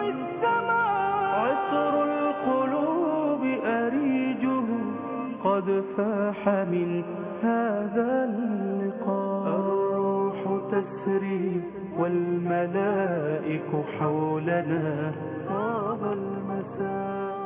السماء عطر القلوب أريجه قد فاح من هذا اللقاء الروح تسري والملائك حولنا طاب المساء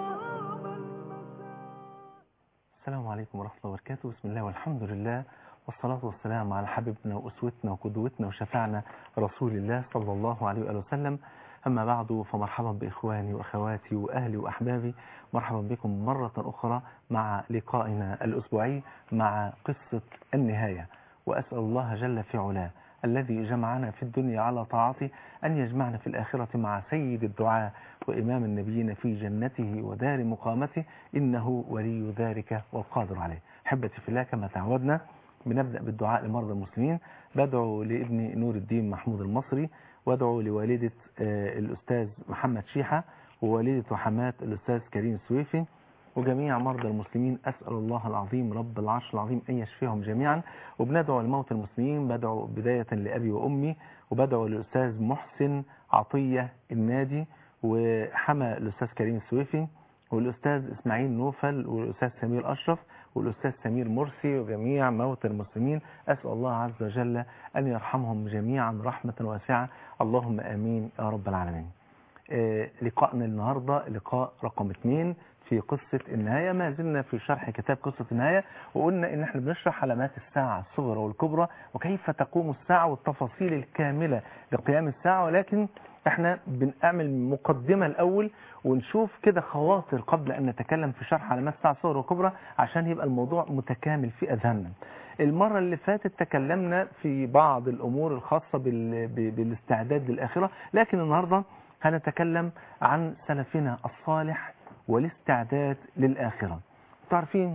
السلام عليكم ورحمة الله وبركاته بسم الله والحمد لله والصلاة والسلام على حبيبنا وأسوتنا وقدوتنا وشفعنا رسول الله صلى الله عليه وآله وسلم أما بعد فمرحبا بإخواني وأخواتي وأهلي وأحبابي مرحبا بكم مرة أخرى مع لقائنا الأسبوعي مع قصة النهاية وأسأل الله جل في علاه الذي جمعنا في الدنيا على طاعته أن يجمعنا في الآخرة مع سيد الدعاء وإمام النبيين في جنته ودار مقامته إنه ولي ذلك والقادر عليه حبتي في الله كما تعودنا بنبدأ بالدعاء لمرضى المسلمين بدعو لابني نور الدين محمود المصري وادعو لوالدة آه، الأستاذ محمد شيحة ووالدة وحمات الأستاذ كريم السويفي وجميع مرضى المسلمين أسأل الله العظيم رب العرش العظيم أن يشفيهم جميعا وبندعو لموت المسلمين بدعو بداية لأبي وأمي وبدعو للأستاذ محسن عطية النادي وحمى الأستاذ كريم السويفي والأستاذ إسماعيل نوفل والأستاذ سمير أشرف والأستاذ سمير مرسي وجميع موتى المسلمين أسأل الله عز وجل أن يرحمهم جميعا رحمة واسعة اللهم آمين يا رب العالمين آه، لقائنا النهاردة لقاء رقم اثنين في قصة النهاية ما زلنا في شرح كتاب قصة النهاية وقلنا ان احنا بنشرح علامات الساعة الصغرى والكبرى وكيف تقوم الساعة والتفاصيل الكاملة لقيام الساعة ولكن احنا بنعمل مقدمة الاول ونشوف كده خواطر قبل ان نتكلم في شرح علامات الساعة الصغرى والكبرى عشان يبقى الموضوع متكامل في اذهاننا المرة اللي فاتت تكلمنا في بعض الامور الخاصة بال... ب- بالاستعداد للاخرة لكن النهاردة هنتكلم عن سلفنا الصالح والاستعداد للآخرة تعرفين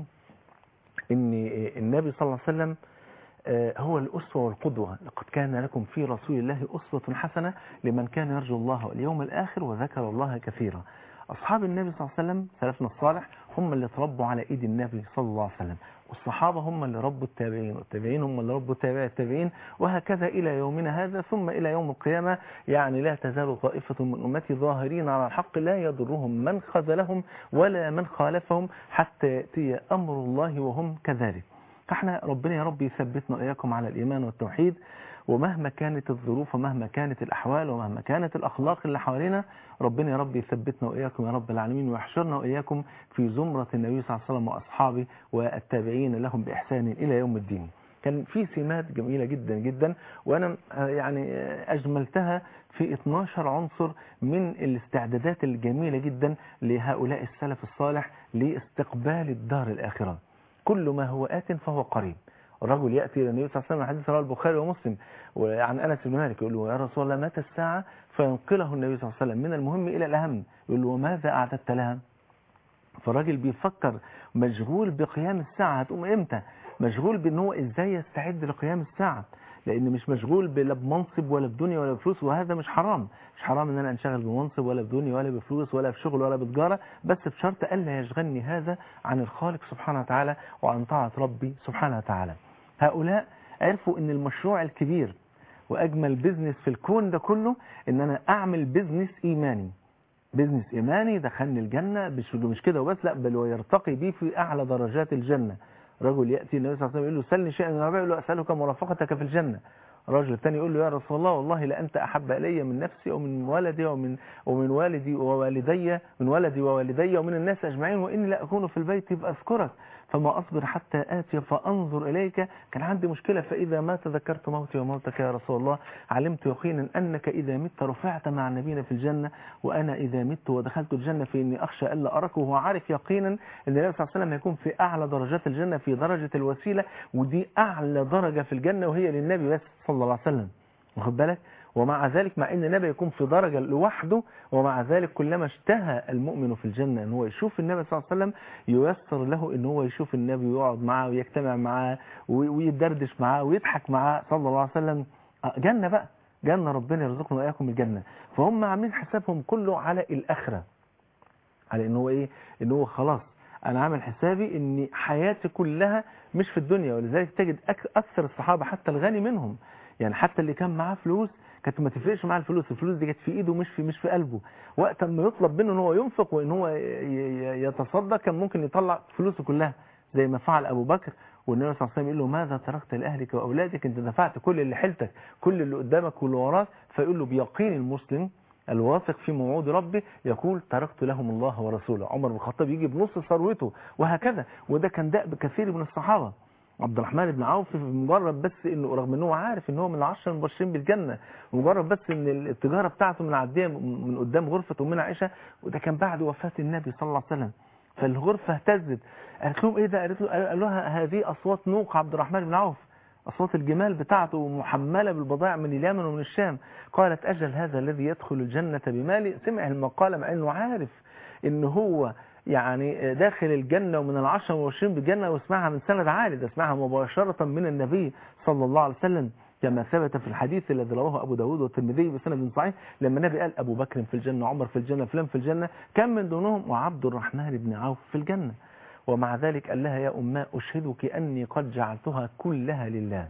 ان النبي صلى الله عليه وسلم آه، هو الأسوة والقدوة لقد كان لكم في رسول الله أسوة حسنة لمن كان يرجو الله واليوم الآخر وذكر الله كثيرا أصحاب النبي صلى الله عليه وسلم سلفنا الصالح هم اللي تربوا على إيد النبي صلى الله عليه وسلم والصحابة هم اللي ربوا التابعين والتابعين هم اللي ربوا تابع التابعين وهكذا إلى يومنا هذا ثم إلى يوم القيامة يعني لا تزال طائفة من أمتي ظاهرين على الحق لا يضرهم من خذلهم ولا من خالفهم حتى يأتي أمر الله وهم كذلك فاحنا ربنا يا رب يثبتنا وإياكم على الإيمان والتوحيد ومهما كانت الظروف ومهما كانت الأحوال ومهما كانت الأخلاق اللي حوالينا ربنا يا رب يثبتنا وإياكم يا رب العالمين ويحشرنا وإياكم في زمرة النبي صلى الله عليه وسلم وأصحابه والتابعين لهم بإحسان إلى يوم الدين كان في سمات جميلة جدا جدا وأنا آه، يعني آه، أجملتها في 12 عنصر من الاستعدادات الجميلة جدا لهؤلاء السلف الصالح لاستقبال الدار الآخرة كل ما هو آت فهو قريب الرجل يأتي إلى النبي صلى الله عليه وسلم حديث رواه البخاري ومسلم وعن أنس بن مالك يقول له يا رسول الله متى الساعة فينقله النبي صلى الله عليه وسلم من المهم إلى الأهم يقول له وماذا أعددت لها فالراجل بيفكر مشغول بقيام الساعة هتقوم امتى مشغول بان هو ازاي يستعد لقيام الساعة لان مش مشغول لا بمنصب ولا بدنيا ولا بفلوس وهذا مش حرام مش حرام ان انا انشغل بمنصب ولا بدنيا ولا بفلوس ولا بشغل ولا بتجارة بس بشرط الا يشغلني هذا عن الخالق سبحانه وتعالى وعن طاعة ربي سبحانه وتعالى هؤلاء عرفوا ان المشروع الكبير واجمل بيزنس في الكون ده كله ان انا اعمل بيزنس ايماني بيزنس ايماني دخلني الجنه مش مش كده وبس لا بل ويرتقي بيه في اعلى درجات الجنه رجل ياتي النبي صلى الله عليه وسلم يقول له سلني شيئا من الربيع يقول له اسالك مرافقتك في الجنه الرجل الثاني يقول له يا رسول الله والله لانت احب الي من نفسي ومن ولدي ومن ومن والدي ووالدي من ولدي ووالدي ومن الناس اجمعين واني لا اكون في البيت فاذكرك فما اصبر حتى اتي فانظر اليك كان عندي مشكله فاذا ما تذكرت موتي وموتك يا رسول الله علمت يقينا انك اذا مت رفعت مع نبينا في الجنه وانا اذا مت ودخلت الجنه فاني اخشى الا اراك وهو عارف يقينا ان النبي صلى الله عليه وسلم هيكون في اعلى درجات الجنه في درجه الوسيله ودي اعلى درجه في الجنه وهي للنبي بس صلى الله عليه وسلم واخد بالك ومع ذلك مع ان النبي يكون في درجة لوحده ومع ذلك كلما اشتهى المؤمن في الجنة ان هو يشوف النبي صلى الله عليه وسلم ييسر له ان هو يشوف النبي ويقعد معاه ويجتمع معاه وي- ويدردش معاه ويضحك معاه صلى الله عليه وسلم آه، جنة بقى جنة ربنا يرزقنا وإياكم الجنة فهم عاملين حسابهم كله على الآخرة على ان هو ايه ان هو خلاص انا عامل حسابي ان حياتي كلها مش في الدنيا ولذلك تجد أك- اكثر الصحابة حتى الغني منهم يعني حتى اللي كان معاه فلوس كانت ما تفرقش معاه الفلوس الفلوس دي كانت في ايده مش في مش في قلبه وقت ما يطلب منه ان هو ينفق وان هو ي- ي- يتصدق كان ممكن يطلع فلوسه كلها زي ما فعل ابو بكر والنبي صلى الله عليه وسلم يقول له ماذا تركت لاهلك واولادك انت دفعت كل اللي حيلتك كل اللي قدامك واللي وراك فيقول له بيقين المسلم الواثق في موعود ربه يقول تركت لهم الله ورسوله عمر بن الخطاب يجي بنص ثروته وهكذا وده كان دأب كثير من الصحابه عبد الرحمن بن عوف مجرد بس انه رغم ان هو عارف ان هو من العشر المبشرين بالجنه ومجرد بس ان التجاره بتاعته من عديه من قدام غرفه امنا عائشه وده كان بعد وفاه النبي صلى الله عليه وسلم فالغرفه اهتزت قالت لهم ايه ده قالت له قال لها هذه اصوات نوق عبد الرحمن بن عوف اصوات الجمال بتاعته محمله بالبضائع من اليمن ومن الشام قالت اجل هذا الذي يدخل الجنه بمالي سمع المقاله مع انه عارف ان هو يعني داخل الجنة ومن العشرة والعشرين بالجنة واسمعها من سند عالي ده اسمعها مباشرة من النبي صلى الله عليه وسلم كما ثبت في الحديث الذي رواه أبو داود والترمذي بسند صحيح لما النبي قال أبو بكر في الجنة عمر في الجنة فلان في الجنة كان من دونهم وعبد الرحمن بن عوف في الجنة ومع ذلك قال لها يا أماء أشهدك أني قد جعلتها كلها لله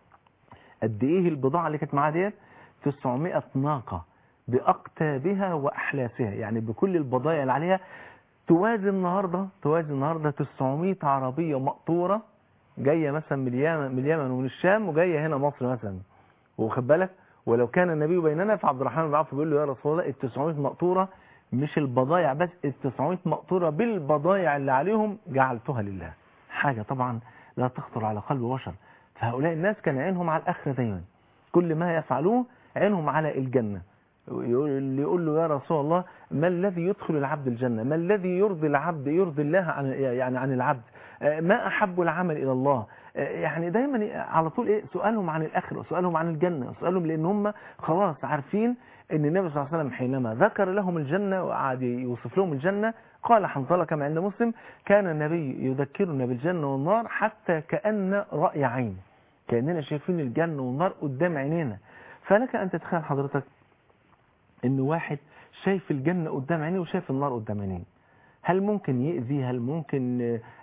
قد إيه البضاعة اللي كانت معاها ديت 900 ناقة بأقتابها وأحلاسها يعني بكل البضائع اللي عليها توازي النهاردة توازي النهاردة 900 عربية مقطورة جاية مثلا من اليمن من اليمن ومن الشام وجاية هنا مصر مثلا واخد بالك ولو كان النبي بيننا فعبد الرحمن بن عوف بيقول له يا رسول الله ال 900 مقطورة مش البضايع بس ال 900 مقطورة بالبضايع اللي عليهم جعلتها لله حاجة طبعا لا تخطر على قلب بشر فهؤلاء الناس كان عينهم على الآخرة دايما كل ما يفعلوه عينهم على الجنة اللي يقول له يا رسول الله ما الذي يدخل العبد الجنة ما الذي يرضي العبد يرضي الله عن يعني عن العبد ما أحب العمل إلى الله يعني دايما على طول إيه سؤالهم عن الآخرة سؤالهم عن الجنة سؤالهم لأن هم خلاص عارفين أن النبي صلى الله عليه وسلم حينما ذكر لهم الجنة وقعد يوصف لهم الجنة قال حنظلة كما عند مسلم كان النبي يذكرنا بالجنة والنار حتى كأن رأي عين كأننا شايفين الجنة والنار قدام عينينا فلك أن تتخيل حضرتك ان واحد شايف الجنة قدام عينيه وشايف النار قدام عينيه هل ممكن يأذي هل ممكن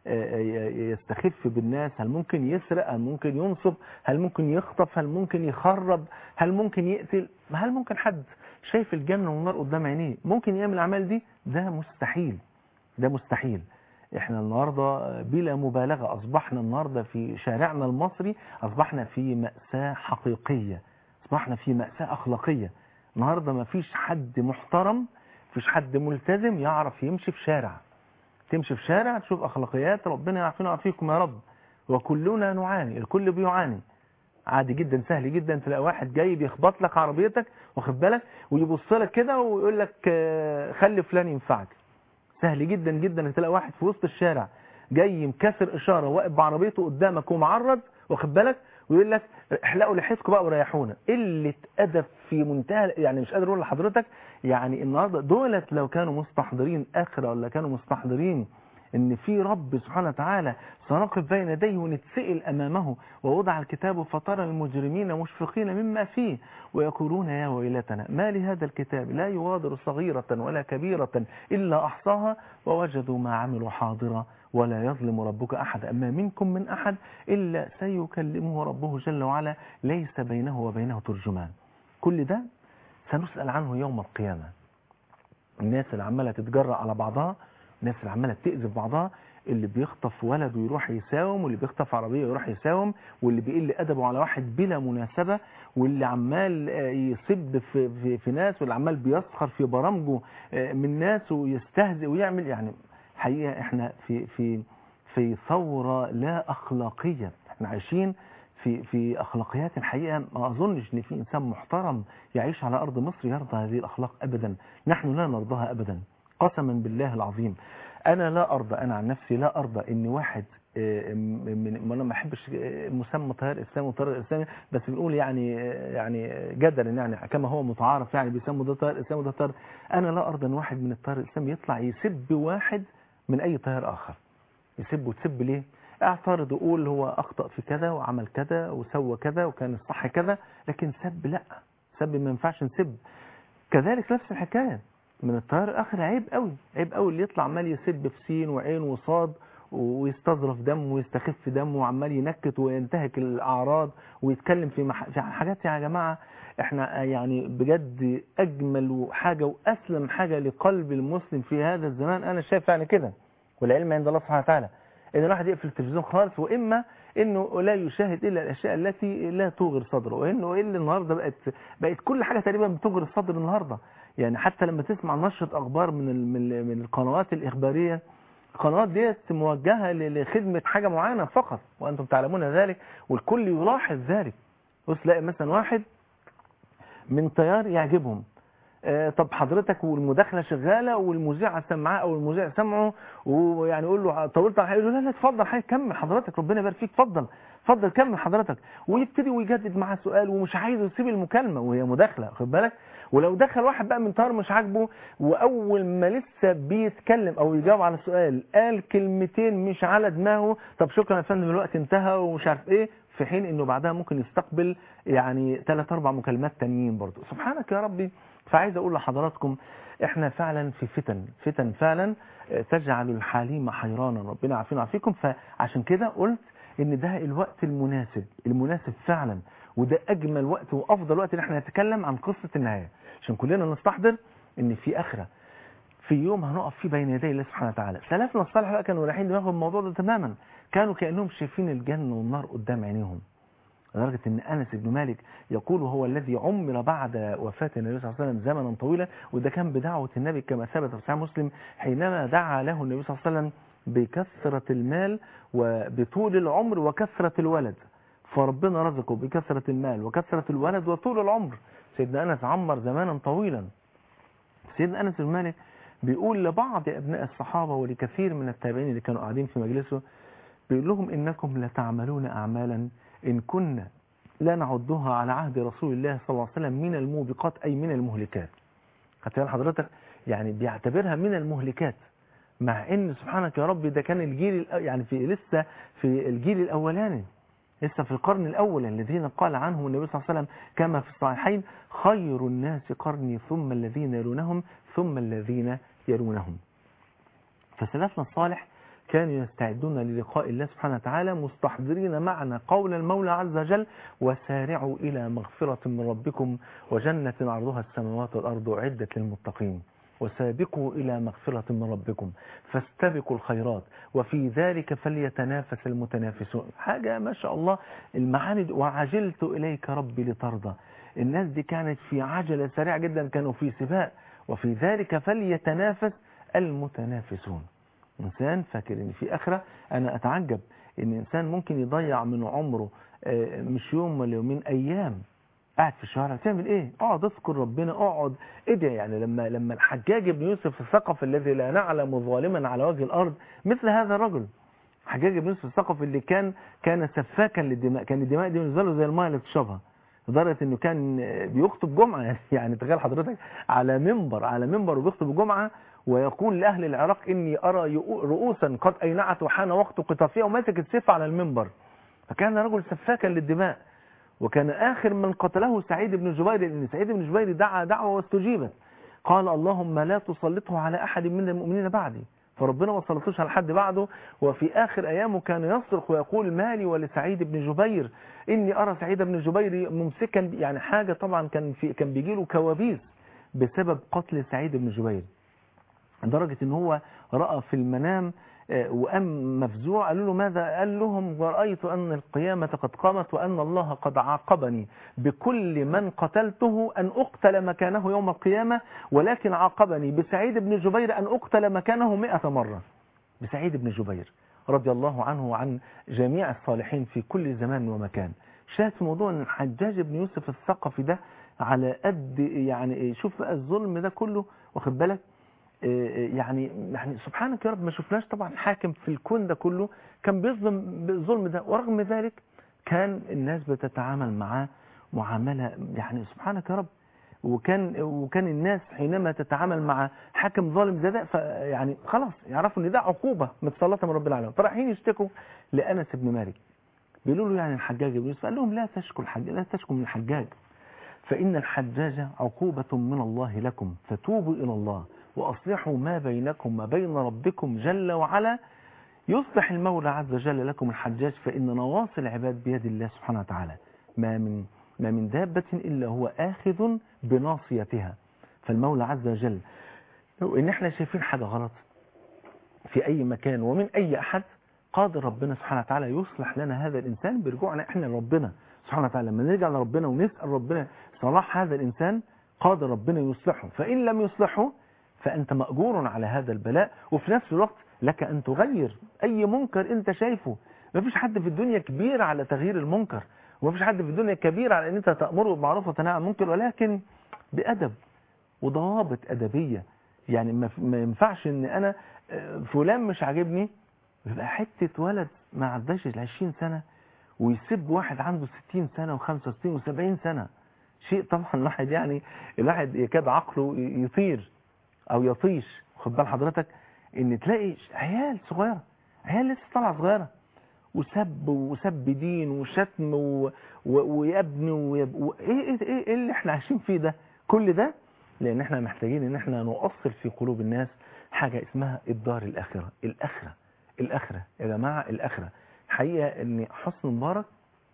يستخف بالناس هل ممكن يسرق هل ممكن ينصب هل ممكن يخطف هل ممكن يخرب هل ممكن يقتل هل ممكن حد شايف الجنة والنار قدام عينيه ممكن يعمل الأعمال دي ده مستحيل ده مستحيل احنا النهاردة بلا مبالغة اصبحنا النهاردة في شارعنا المصري اصبحنا في مأساة حقيقية اصبحنا في مأساة اخلاقية النهاردة ما فيش حد محترم فيش حد ملتزم يعرف يمشي في شارع تمشي في شارع تشوف أخلاقيات ربنا يعافينا ويعافيكم يا رب وكلنا نعاني الكل بيعاني عادي جدا سهل جدا تلاقي واحد جاي بيخبط لك عربيتك واخد بالك ويبص لك كده ويقول لك خلي فلان ينفعك سهل جدا جدا تلاقي واحد في وسط الشارع جاي مكسر اشاره واقف بعربيته قدامك ومعرض واخد بالك ويقول لك احلقوا لحيتكم بقى وريحونا قله ادب في منتهى يعني مش قادر اقول لحضرتك يعني النهارده دولت لو كانوا مستحضرين اخره ولا كانوا مستحضرين ان في رب سبحانه وتعالى سنقف بين يديه ونتسئل امامه ووضع الكتاب فترى المجرمين مشفقين مما فيه ويقولون يا ويلتنا ما لهذا الكتاب لا يغادر صغيرة ولا كبيرة إلا أحصاها ووجدوا ما عملوا حاضرا ولا يظلم ربك أحد أما منكم من أحد إلا سيكلمه ربه جل وعلا ليس بينه وبينه ترجمان كل ده سنسأل عنه يوم القيامة الناس اللي عمالة تتجرأ على بعضها الناس اللي عمالة تأذي بعضها اللي بيخطف ولد ويروح يساوم واللي بيخطف عربية ويروح يساوم واللي بيقل أدبه على واحد بلا مناسبة واللي عمال يسب في, في, في ناس واللي عمال بيسخر في برامجه من ناس ويستهزئ ويعمل يعني حقيقة احنا في في في ثورة لا أخلاقية احنا عايشين في في أخلاقيات الحقيقة ما أظنش إن في إنسان محترم يعيش على أرض مصر يرضى هذه الأخلاق أبدا نحن لا نرضاها أبدا قسما بالله العظيم أنا لا أرضى أنا عن نفسي لا أرضى إن واحد من أنا ما أحبش مسمى تيار إسلامي وتيار إسلامي بس بنقول يعني يعني جدلا يعني كما هو متعارف يعني بيسموا ده تيار إسلامي وده تيار أنا لا أرضى إن واحد من التيار الإسلامي يطلع يسب واحد من أي تيار آخر يسب وتسب ليه؟ اعترض وقول هو أخطأ في كذا وعمل كذا وسوى كذا وكان الصح كذا لكن سب لا سب ما ينفعش نسب كذلك نفس الحكاية من التيار الآخر عيب قوي عيب قوي اللي يطلع عمال يسب في سين وعين وصاد ويستظرف دم ويستخف دم وعمال ينكت وينتهك الاعراض ويتكلم في, مح... في حاجات يا جماعه احنا يعني بجد اجمل حاجه واسلم حاجه لقلب المسلم في هذا الزمان انا شايف يعني كده والعلم عند الله سبحانه وتعالى ان الواحد يقفل التلفزيون خالص واما انه لا يشاهد الا الاشياء التي لا توغر صدره وانه الا النهارده بقت بقت كل حاجه تقريبا بتوغر الصدر النهارده يعني حتى لما تسمع نشره اخبار من ال- من ال- من القنوات الاخباريه القنوات ديت موجهه ل- لخدمه حاجه معينه فقط وانتم تعلمون ذلك والكل يلاحظ ذلك بص تلاقي مثلا واحد من تيار يعجبهم آه، طب حضرتك والمداخله شغاله والمذيع سمعاه او المذيع سمعه ويعني يقول له طولت على يقول له لا لا اتفضل حضرتك كمل حضرتك ربنا يبارك فيك اتفضل اتفضل كمل حضرتك ويبتدي ويجدد معاه سؤال ومش عايز يسيب المكالمه وهي مداخله خد بالك ولو دخل واحد بقى من طار مش عاجبه واول ما لسه بيتكلم او يجاوب على السؤال قال كلمتين مش على دماغه طب شكرا يا فندم الوقت انتهى ومش عارف ايه في حين انه بعدها ممكن يستقبل يعني ثلاث اربع مكالمات تانيين برضه سبحانك يا ربي فعايز اقول لحضراتكم احنا فعلا في فتن فتن فعلا آه، تجعل الحليم حيرانا ربنا يعافينا ويعافيكم فعشان كده قلت ان ده الوقت المناسب المناسب فعلا وده اجمل وقت وافضل وقت ان احنا نتكلم عن قصه النهايه عشان كلنا نستحضر ان في اخره في يوم هنقف فيه بين يدي الله سبحانه وتعالى سلفنا الصالح بقى كانوا رايحين دماغهم الموضوع ده تماما كانوا كانهم شايفين الجنه والنار قدام عينيهم لدرجة ان انس بن مالك يقول هو الذي عمر بعد وفاة النبي صلى الله عليه وسلم زمنا طويلا وده كان بدعوة النبي كما ثبت في صحيح مسلم حينما دعا له النبي صلى الله عليه وسلم بكثرة المال وبطول العمر وكثرة الولد فربنا رزقه بكثرة المال وكثرة الولد وطول العمر سيدنا انس عمر زمانا طويلا سيدنا انس بن مالك بيقول لبعض ابناء الصحابة ولكثير من التابعين اللي كانوا قاعدين في مجلسه بيقول لهم انكم لتعملون اعمالا إن كنا لا نعدها على عهد رسول الله صلى الله عليه وسلم من الموبقات أي من المهلكات خدت بال حضرتك يعني بيعتبرها من المهلكات مع ان سبحانك يا رب ده كان الجيل الأ- يعني في لسه في الجيل الاولاني لسه في القرن الاول الذين قال عنهم النبي صلى الله عليه وسلم كما في الصحيحين خير الناس قرني ثم الذين يلونهم ثم الذين يلونهم فسلفنا الصالح كانوا يستعدون للقاء الله سبحانه وتعالى مستحضرين معنى قول المولى عز وجل وسارعوا إلى مغفرة من ربكم وجنة عرضها السماوات والأرض أعدت للمتقين وسابقوا إلى مغفرة من ربكم فاستبقوا الخيرات وفي ذلك فليتنافس المتنافسون حاجة ما شاء الله المعاني دي، وعجلت إليك ربي لترضى الناس دي كانت في عجلة سريعة جدا كانوا في سباق وفي ذلك فليتنافس المتنافسون إنسان فاكر إن في آخرة أنا أتعجب إن إنسان ممكن يضيع من عمره آه، مش يوم ولا يومين أيام قاعد في الشوارع تعمل ايه اقعد اذكر ربنا اقعد ادعي يعني لما لما الحجاج بن يوسف الثقفي الذي لا نعلم ظالما على وجه الارض مثل هذا الرجل حجاج بن يوسف الثقفي اللي كان كان سفاكا للدماء كان الدماء دي بالنسبه له زي الماء اللي بتشربها لدرجه انه كان بيخطب جمعه يعني, يعني تخيل حضرتك على منبر على منبر وبيخطب الجمعه ويقول لاهل العراق اني ارى يؤ- رؤوسا قد اينعت وحان وقت قطافها وماسك السيف على المنبر فكان رجل سفاكا للدماء وكان آخر من قتله سعيد بن جبير لأن سعيد بن جبير دعا دعوة واستجيبت قال اللهم لا تسلطه على أحد من المؤمنين بعدي فربنا ما سلطوش على حد بعده وفي آخر أيامه كان يصرخ ويقول مالي ولسعيد بن جبير إني أرى سعيد بن جبير ممسكا يعني حاجة طبعا كان في كان بيجي له كوابيس بسبب قتل سعيد بن جبير لدرجة ان هو رأى في المنام آه، وقام مفزوع قالوا له ماذا قال لهم ورأيت أن القيامة قد قامت وأن الله قد عاقبني بكل من قتلته أن أقتل مكانه يوم القيامة ولكن عاقبني بسعيد بن جبير أن أقتل مكانه مئة مرة بسعيد بن جبير رضي الله عنه وعن جميع الصالحين في كل زمان ومكان شاهد في موضوع ان الحجاج بن يوسف الثقفي ده على قد يعني شوف بقى الظلم ده كله واخد بالك يعني يعني سبحانك يا رب ما شفناش طبعا حاكم في الكون ده كله كان بيظلم بالظلم ده ورغم ذلك كان الناس بتتعامل معاه معاملة يعني سبحانك يا رب وكان وكان الناس حينما تتعامل مع حاكم ظالم زي ده يعني خلاص يعرفوا ان ده عقوبة متسلطة من رب العالمين فرايحين يشتكوا لأنس بن مالك بيقولوا له يعني الحجاج بن يوسف قال لهم لا تشكوا الحجاج لا تشكوا من الحجاج فإن الحجاج عقوبة من الله لكم فتوبوا إلى الله وأصلحوا ما بينكم وبين ربكم جل وعلا يصلح المولى عز وجل لكم الحجاج فإن نواصي العباد بيد الله سبحانه وتعالى ما من ما من دابة إلا هو آخذ بناصيتها فالمولى عز وجل لو إن احنا شايفين حاجة غلط في أي مكان ومن أي أحد قادر ربنا سبحانه وتعالى يصلح لنا هذا الإنسان برجوعنا احنا لربنا سبحانه وتعالى لما نرجع لربنا ونسأل ربنا صلاح هذا الإنسان قادر ربنا يصلحه فإن لم يصلحه فأنت مأجور على هذا البلاء وفي نفس الوقت لك أن تغير أي منكر أنت شايفه ما فيش حد في الدنيا كبير على تغيير المنكر وما فيش حد في الدنيا كبير على أن أنت تأمره بالمعروف وتنهى عن المنكر ولكن بأدب وضوابط أدبية يعني ما ما ينفعش ان انا آه، فلان مش عاجبني يبقى حتة ولد ما عداش ال 20 سنة ويسب واحد عنده 60 سنة و65 و70 سنة شيء طبعا الواحد يعني الواحد يكاد عقله يطير او يطيش خد بال حضرتك ان تلاقي عيال صغيرة عيال لسه طالعة صغيرة وسب وسب دين وشتم و... و... ويبني ويب... و... ايه ايه ايه إيه اللي احنا عايشين فيه ده كل ده لان احنا محتاجين ان احنا نؤصل في قلوب الناس حاجة اسمها الدار الاخرة الاخرة الاخرة يا جماعة الاخرة حقيقة ان حسن مبارك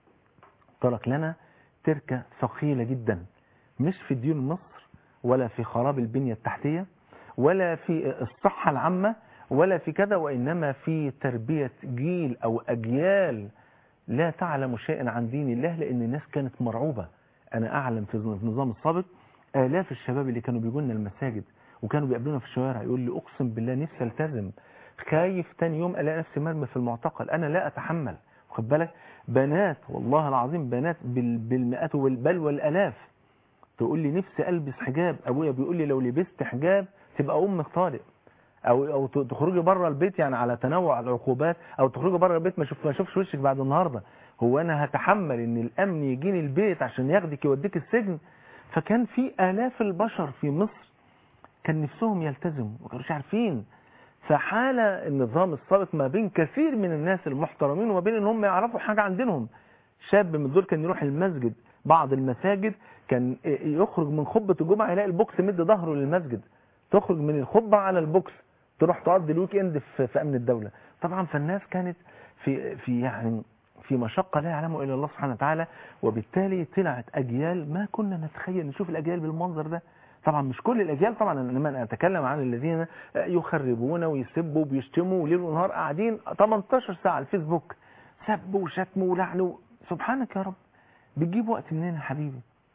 ترك لنا تركة ثقيلة جدا مش في ديون مصر ولا في خراب البنية التحتية ولا في الصحة العامة ولا في كذا وإنما في تربية جيل أو أجيال لا تعلم شيئا عن دين الله لأن الناس كانت مرعوبة أنا أعلم في النظام السابق آلاف الشباب اللي كانوا بيجوا لنا المساجد وكانوا بيقابلونا في الشوارع يقول لي أقسم بالله نفسي التزم خايف تاني يوم ألاقي نفسي مرمي في المعتقل أنا لا أتحمل واخد بالك بنات والله العظيم بنات بال- بالمئات وال- بل والآلاف تقول لي نفسي ألبس حجاب أبويا بيقول لي لو لبست حجاب تبقى أمك طارق او او ت- تخرجي بره البيت يعني على تنوع العقوبات او تخرجي بره البيت ما اشوف ما اشوفش وشك بعد النهارده هو انا هتحمل ان الامن يجيني البيت عشان ياخدك يوديك السجن فكان في الاف البشر في مصر كان نفسهم يلتزموا ما كانوش عارفين فحال النظام السابق ما بين كثير من الناس المحترمين وما بين ان هم يعرفوا حاجه عن دينهم شاب من دول كان يروح المسجد بعض المساجد كان يخرج من خطبه الجمعه يلاقي البوكس مد ظهره للمسجد تخرج من الخطبه على البوكس تروح تقضي الويك اند في, في امن الدوله طبعا فالناس كانت في في يعني في مشقه لا يعلمها الا الله سبحانه وتعالى وبالتالي طلعت اجيال ما كنا نتخيل نشوف الاجيال بالمنظر ده طبعا مش كل الاجيال طبعا انما انا اتكلم عن الذين يخربون ويسبوا وبيشتموا وليل ونهار قاعدين 18 ساعه على الفيسبوك سب وشتم ولعن و- سبحانك يا رب بتجيب وقت منين يا حبيبي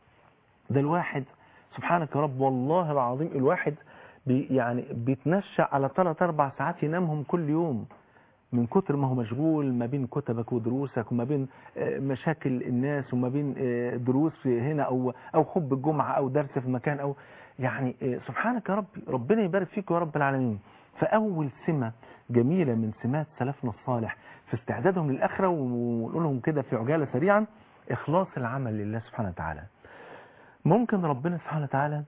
ده الواحد سبحانك يا رب والله العظيم الواحد بي يعني بيتنشأ على 3 4 ساعات ينامهم كل يوم من كتر ما هو مشغول ما بين كتبك ودروسك وما بين آه، مشاكل الناس وما بين آه، دروس هنا او او خب الجمعه او درس في مكان او يعني آه، سبحانك يا رب ربنا يبارك فيك يا رب العالمين فاول سمه جميله من سمات سلفنا الصالح في استعدادهم للاخره ونقول لهم كده في عجاله سريعا اخلاص العمل لله سبحانه وتعالى ممكن ربنا سبحانه وتعالى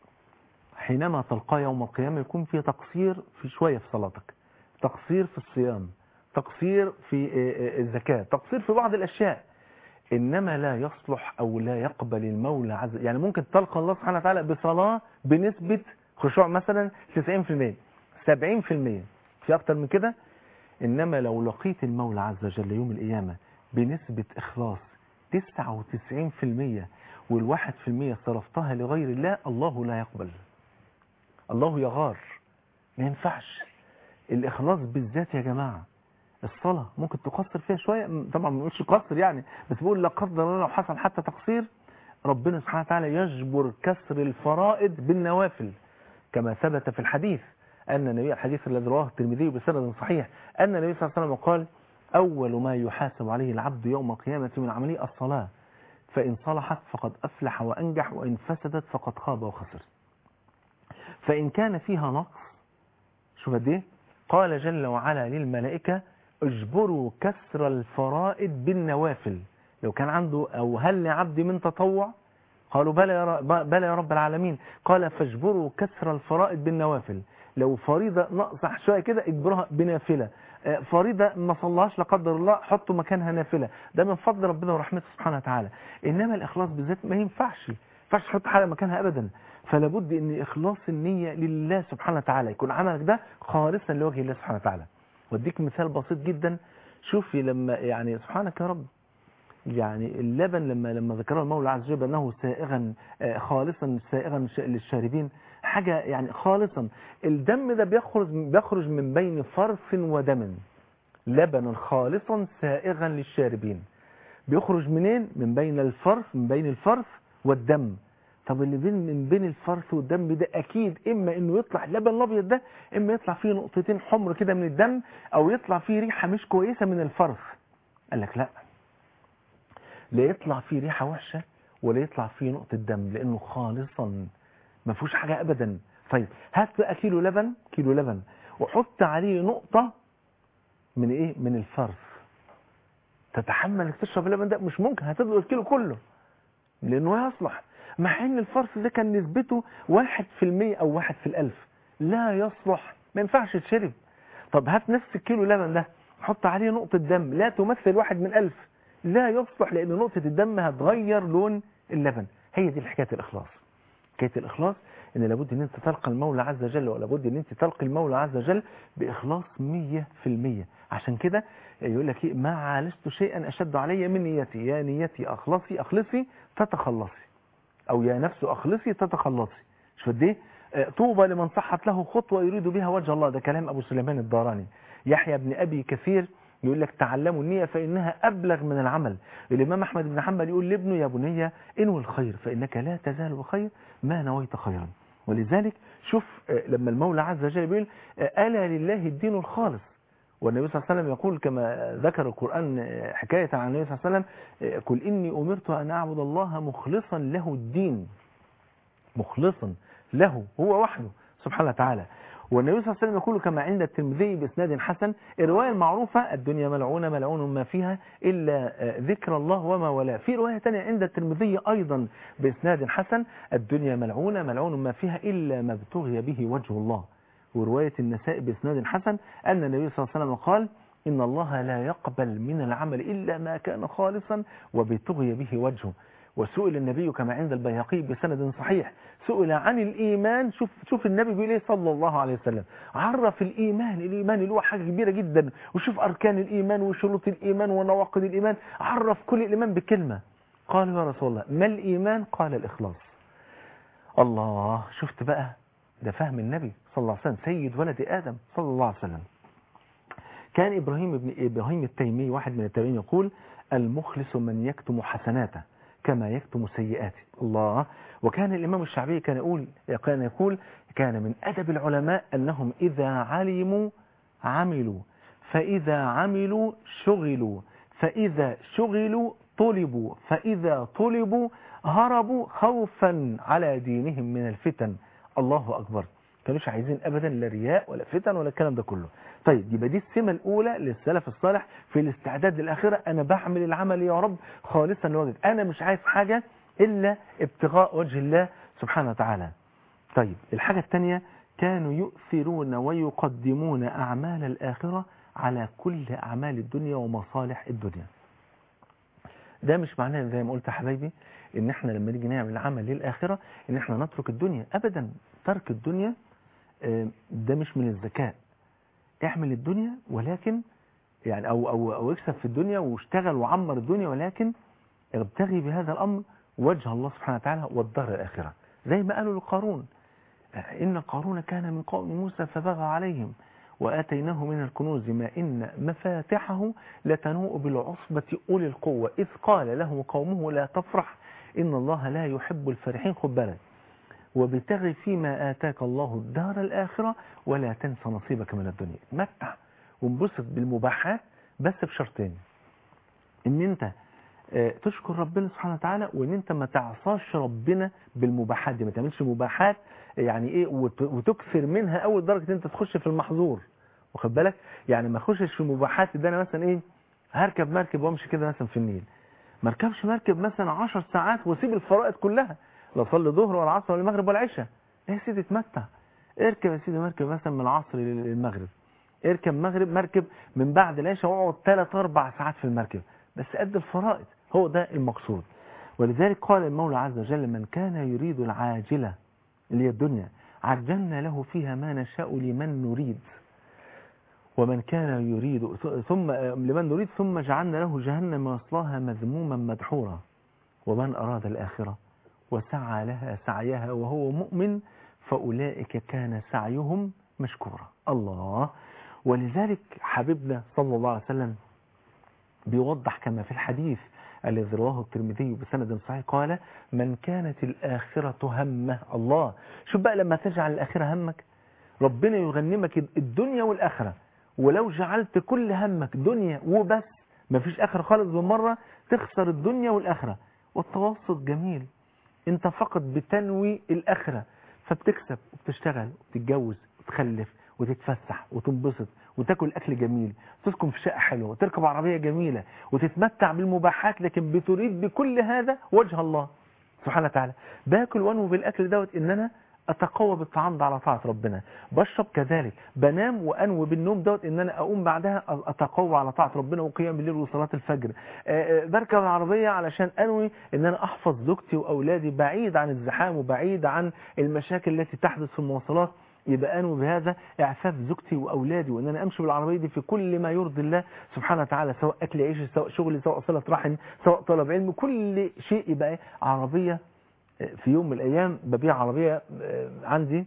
حينما تلقى يوم القيامة يكون في تقصير في شوية في صلاتك تقصير في الصيام تقصير في آه، آه، الزكاة تقصير في بعض الأشياء إنما لا يصلح أو لا يقبل المولى عز يعني ممكن تلقى الله سبحانه وتعالى بصلاة بنسبة خشوع مثلا 90% 70% في أكتر من كده إنما لو لقيت المولى عز وجل يوم القيامة بنسبة إخلاص 99% والواحد في المية صرفتها لغير الله الله لا يقبل الله يغار ما ينفعش الإخلاص بالذات يا جماعة الصلاة ممكن تقصر فيها شوية م- طبعا ما بنقولش قصر يعني بس بقول لا قدر الله لو حصل حتى تقصير ربنا سبحانه وتعالى يجبر كسر الفرائض بالنوافل كما ثبت في الحديث أن النبي الحديث الذي رواه الترمذي بسند صحيح أن النبي صلى الله عليه وسلم قال أول ما يحاسب عليه العبد يوم القيامة من عمله الصلاة فإن صلحت فقد أفلح وأنجح وإن فسدت فقد خاب وخسر فإن كان فيها نقص شوف قد ايه قال جل وعلا للملائكة اجبروا كسر الفرائض بالنوافل لو كان عنده أو هل لعبد من تطوع قالوا بلى يا رب, بلى يا رب العالمين قال فاجبروا كسر الفرائض بالنوافل لو فريضة ناقصة شوية كده اجبرها بنافلة آه، فريضة ما صلاش لا قدر الله حطوا مكانها نافلة ده من فضل ربنا ورحمته سبحانه وتعالى إنما الإخلاص بالذات ما ينفعش ما ينفعش تحط حاجة مكانها أبدا فلا بد ان اخلاص النية لله سبحانه وتعالى يكون عملك ده خالصا لوجه الله سبحانه وتعالى واديك مثال بسيط جدا شوفي لما يعني سبحانك يا رب يعني اللبن لما لما ذكره المولى عز وجل انه سائغا آه، خالصا سائغا ش- للشاربين حاجه يعني خالصا الدم ده بيخرج بيخرج من بين فرث ودم لبنا خالصا سائغا للشاربين بيخرج منين من بين الفرث من بين الفرث والدم طب اللي بين من بين الفرث والدم ده اكيد اما انه يطلع اللبن الابيض ده اما يطلع فيه نقطتين حمر كده من الدم او يطلع فيه ريحه مش كويسه من الفرث قال لك لا لا يطلع فيه ريحه وحشه ولا يطلع فيه نقطه دم لانه خالصا ما فيهوش حاجه ابدا طيب هات بقى كيلو لبن كيلو لبن وحط عليه نقطه من ايه من الفرث تتحمل انك تشرب اللبن ده مش ممكن هتدلق الكيلو كله لانه يصلح مع ان الفرث ده كان نسبته واحد في المية او واحد في الالف لا يصلح ما ينفعش يتشرب طب هات نفس الكيلو لبن ده حط عليه نقطة دم لا تمثل واحد من ألف لا يصلح لأن نقطة الدم هتغير لون اللبن هي دي حكاية الإخلاص حكاية الإخلاص إن لابد إن أنت تلقى المولى عز وجل ولابد إن أنت تلقي المولى عز وجل بإخلاص مية في المية عشان كده يقول لك إيه ما عالجت شيئا أشد علي من نيتي يا نيتي أخلصي أخلصي تتخلصي أو يا نفس أخلصي تتخلصي مش قد إيه آه، طوبى لمن صحت له خطوة يريد بها وجه الله ده كلام أبو سليمان الداراني يحيى بن أبي كثير يقول لك تعلموا النية فإنها أبلغ من العمل الإمام أحمد بن حنبل يقول لابنه يا بني انوي الخير فإنك لا تزال بخير ما نويت خيرا ولذلك شوف آه، لما المولى عز وجل بيقول آه، ألا لله الدين الخالص والنبي صلى الله عليه وسلم يقول كما ذكر القرآن آه، حكاية عن النبي صلى الله عليه وسلم آه، قل إني أمرت أن أعبد الله مخلصا له الدين مخلصا له هو وحده سبحانه وتعالى والنبي صلى الله عليه وسلم يقول كما عند الترمذي بإسناد حسن الرواية المعروفة الدنيا ملعونة ملعون ما فيها إلا آه، ذكر الله وما ولا في رواية تانية عند الترمذي أيضا بإسناد حسن الدنيا ملعونة ملعون ما فيها إلا ما ابتغي به وجه الله ورواية النساء بإسناد حسن أن النبي صلى الله عليه وسلم قال إن الله لا يقبل من العمل إلا ما كان خالصا وبتغي به وجهه وسئل النبي كما عند البيهقي بسند صحيح سئل عن الإيمان شوف شوف النبي بيقول ايه صلى الله عليه وسلم عرف الإيمان الإيمان اللي هو حاجة كبيرة جدا وشوف أركان الإيمان وشروط الإيمان ونواقض الإيمان عرف كل الإيمان بكلمة قالوا يا رسول الله ما الإيمان قال الإخلاص الله شفت بقى ده فهم النبي صلى الله عليه وسلم سيد ولد آدم صلى الله عليه وسلم كان إبراهيم ابن إبراهيم التيمي واحد من التابعين يقول المخلص من يكتم حسناته كما يكتم سيئاته الله وكان الإمام الشعبي كان يقول كان يقول كان من أدب العلماء أنهم إذا علموا عملوا فإذا عملوا شغلوا فإذا شغلوا طلبوا فإذا طلبوا هربوا خوفا على دينهم من الفتن الله أكبر كانوش عايزين أبدا لا رياء ولا فتن ولا الكلام ده كله طيب يبقى دي السمة الأولى للسلف الصالح في الاستعداد للآخرة أنا بعمل العمل يا رب خالصا لوجهك أنا مش عايز حاجة إلا ابتغاء وجه الله سبحانه وتعالى طيب الحاجة الثانية كانوا يؤثرون ويقدمون أعمال الآخرة على كل أعمال الدنيا ومصالح الدنيا ده مش معناه زي ما قلت يا حبايبي ان احنا لما نيجي نعمل عمل للآخرة ان احنا نترك الدنيا ابدا ترك الدنيا آه، ده مش من الذكاء اعمل الدنيا ولكن يعني او او او اكسب في الدنيا واشتغل وعمر الدنيا ولكن ابتغي بهذا الامر وجه الله سبحانه وتعالى والدار الاخره زي ما قالوا لقارون ان قارون كان من قوم موسى فبغى عليهم واتيناه من الكنوز ما ان مفاتحه لتنوء بالعصبه اولي القوه اذ قال له قومه لا تفرح ان الله لا يحب الفرحين خد بالك وابتغ فيما آتاك الله الدار الآخرة ولا تنس نصيبك من الدنيا متع وانبسط بالمباحات بس بشرطين ان انت آه، تشكر ربنا سبحانه وتعالى وان انت ما تعصاش ربنا بالمباحات دي ما تعملش مباحات يعني ايه وت- وتكثر منها اول درجة انت تخش في المحظور واخد بالك يعني ما اخشش في المباحات ده انا مثلا ايه هركب مركب وامشي كده مثلا في النيل ما اركبش مركب مثلا 10 ساعات واسيب الفرائض كلها لا اصلي ظهر ولا عصر ولا المغرب ولا عشاء ايه يا سيدي اتمتع اركب يا سيدي مركب مثلا من العصر للمغرب اركب مغرب مركب من بعد العشاء واقعد 3 4 ساعات في المركب بس قد الفرائض هو ده المقصود ولذلك قال المولى عز وجل من كان يريد العاجلة اللي هي الدنيا عجلنا له فيها ما نشاء لمن نريد ومن كان يريد ثم لمن نريد ثم جعلنا له جهنم يصلاها مذموما مدحورا ومن أراد الآخرة وسعى لها سعيها وهو مؤمن فأولئك كان سعيهم مشكورا الله ولذلك حبيبنا صلى الله عليه وسلم بيوضح كما في الحديث الذي رواه الترمذي بسند صحيح قال من كانت الآخرة همه الله شوف بقى لما تجعل الآخرة همك ربنا يغنمك الدنيا والآخرة ولو جعلت كل همك دنيا وبس مفيش آخرة خالص بالمرة تخسر الدنيا والآخرة والتوسط جميل انت فقط بتنوي الآخرة فبتكسب وبتشتغل وبتتجوز وتخلف وتتفسح وتنبسط وتاكل اكل جميل وتسكن في شقه حلوه وتركب عربيه جميله وتتمتع بالمباحات لكن بتريد بكل هذا وجه الله سبحانه وتعالى باكل وانوي بالاكل دوت ان انا اتقوى بالطعام ده على طاعه ربنا بشرب كذلك بنام وانوي بالنوم دوت ان انا اقوم بعدها اتقوى على طاعه ربنا وقيام الليل وصلاه الفجر آه، آه، بركب العربيه علشان انوي ان انا احفظ زوجتي واولادي بعيد عن الزحام وبعيد عن المشاكل التي تحدث في المواصلات يبقى انوي بهذا اعفاف زوجتي واولادي وان انا امشي بالعربيه دي في كل ما يرضي الله سبحانه وتعالى سواء اكل عيش سواء شغلي سواء صله رحم سواء طلب علم كل شيء يبقى إيه؟ عربيه في يوم من الايام ببيع عربيه آه، عندي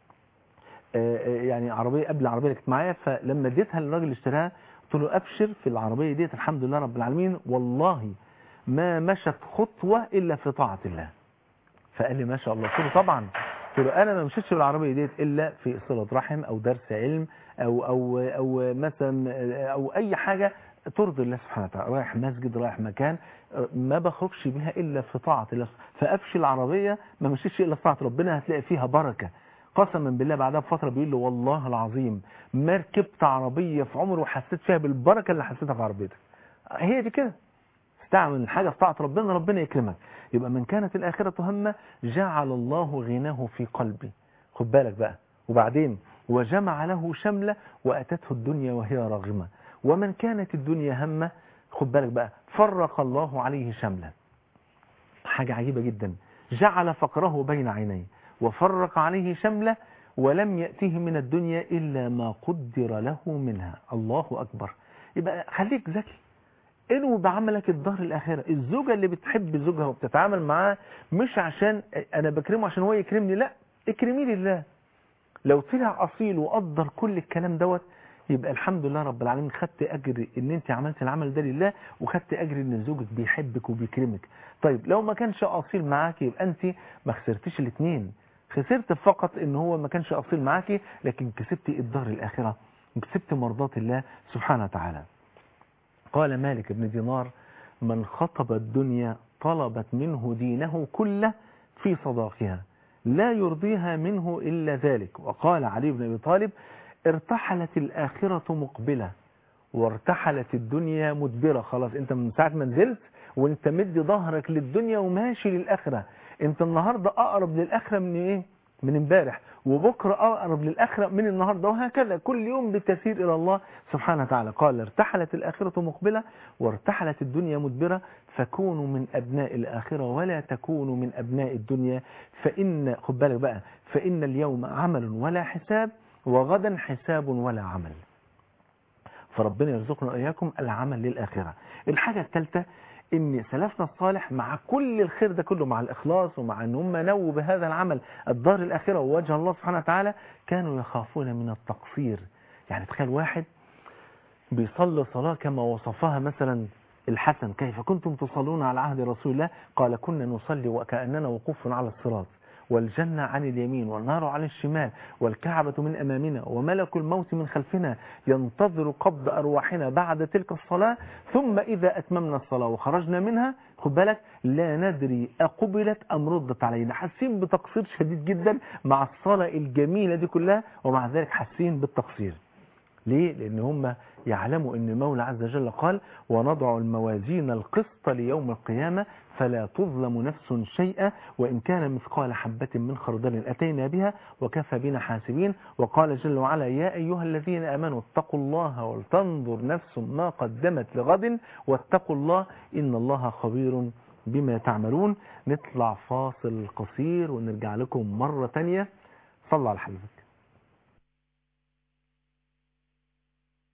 آه، آه، يعني عربيه قبل العربيه اللي كانت معايا فلما اديتها للراجل اللي اشتراها قلت له ابشر في العربيه ديت الحمد لله رب العالمين والله ما مشت خطوه الا في طاعه الله فقال لي ما شاء الله قلت له طبعا قلت له انا ما مشيتش بالعربيه ديت الا في صله رحم او درس علم او او او مثلا او اي حاجه ترضي الله سبحانه وتعالى رايح مسجد رايح مكان ما بخرجش بيها الا في طاعه الله فابشي العربيه ما مشيتش الا في طاعه ربنا هتلاقي فيها بركه قسما بالله بعدها بفتره بيقول له والله العظيم ما ركبت عربيه في عمري وحسيت فيها بالبركه اللي حسيتها في عربيتك هي دي كده استعمل الحاجه في طاعه ربنا ربنا يكرمك يبقى من كانت الاخره همه جعل الله غناه في قلبي خد بالك بقى وبعدين وجمع له شمله واتته الدنيا وهي راغمه ومن كانت الدنيا همه خد بالك بقى فرق الله عليه شمله حاجه عجيبه جدا جعل فقره بين عينيه وفرق عليه شمله ولم يأته من الدنيا إلا ما قدر له منها الله أكبر يبقى خليك ذكي انو بعملك الدار الآخرة الزوجة اللي بتحب زوجها وبتتعامل معاه مش عشان أنا بكرمه عشان هو يكرمني لا اكرمي لله لو طلع أصيل وقدر كل الكلام دوت يبقى الحمد لله رب العالمين خدت أجر ان انت عملت العمل ده لله وخدت أجر ان زوجك بيحبك وبيكرمك طيب لو ما كانش أصيل معاك يبقى انت ما خسرتيش الاثنين خسرت فقط ان هو ما كانش أصيل معاكي لكن كسبت الدار الآخرة وكسبت مرضات الله سبحانه وتعالى قال مالك بن دينار من خطب الدنيا طلبت منه دينه كله في صداقها لا يرضيها منه إلا ذلك وقال علي بن أبي طالب ارتحلت الآخرة مقبلة وارتحلت الدنيا مدبرة خلاص انت من ساعة ما نزلت وانت مدي ظهرك للدنيا وماشي للآخرة انت النهاردة أقرب للآخرة من ايه من امبارح وبكرة أقرب للآخرة من النهاردة وهكذا كل يوم بتسير إلى الله سبحانه وتعالى قال ارتحلت الآخرة مقبلة وارتحلت الدنيا مدبرة فكونوا من أبناء الآخرة ولا تكونوا من أبناء الدنيا فإن خد بالك بقى فإن اليوم عمل ولا حساب وغدا حساب ولا عمل فربنا يرزقنا وإياكم العمل للآخرة الحاجة الثالثة ان سلفنا الصالح مع كل الخير ده كله مع الإخلاص ومع ان هم نووا بهذا العمل الدار الآخرة ووجه الله سبحانه وتعالى كانوا يخافون من التقصير يعني تخيل واحد بيصلي صلاة كما وصفها مثلا الحسن كيف كنتم تصلون على عهد رسول الله قال كنا نصلي وكأننا وقوف على الصراط والجنة عن اليمين والنار عن الشمال والكعبة من أمامنا وملك الموت من خلفنا ينتظر قبض أرواحنا بعد تلك الصلاة ثم إذا أتممنا الصلاة وخرجنا منها خد بالك لا ندري أقبلت أم ردت علينا حاسين بتقصير شديد جدا مع الصلاة الجميلة دي كلها ومع ذلك حاسين بالتقصير ليه؟ لأن هم يعلموا أن المولى عز وجل قال ونضع الموازين القسط ليوم القيامة فلا تظلم نفس شيئا وإن كان مثقال حبة من خردل أتينا بها وكفى بنا حاسبين وقال جل وعلا يا أيها الذين آمنوا اتقوا الله ولتنظر نفس ما قدمت لغد واتقوا الله إن الله خبير بما تعملون نطلع فاصل قصير ونرجع لكم مرة تانية صلى على حبيبك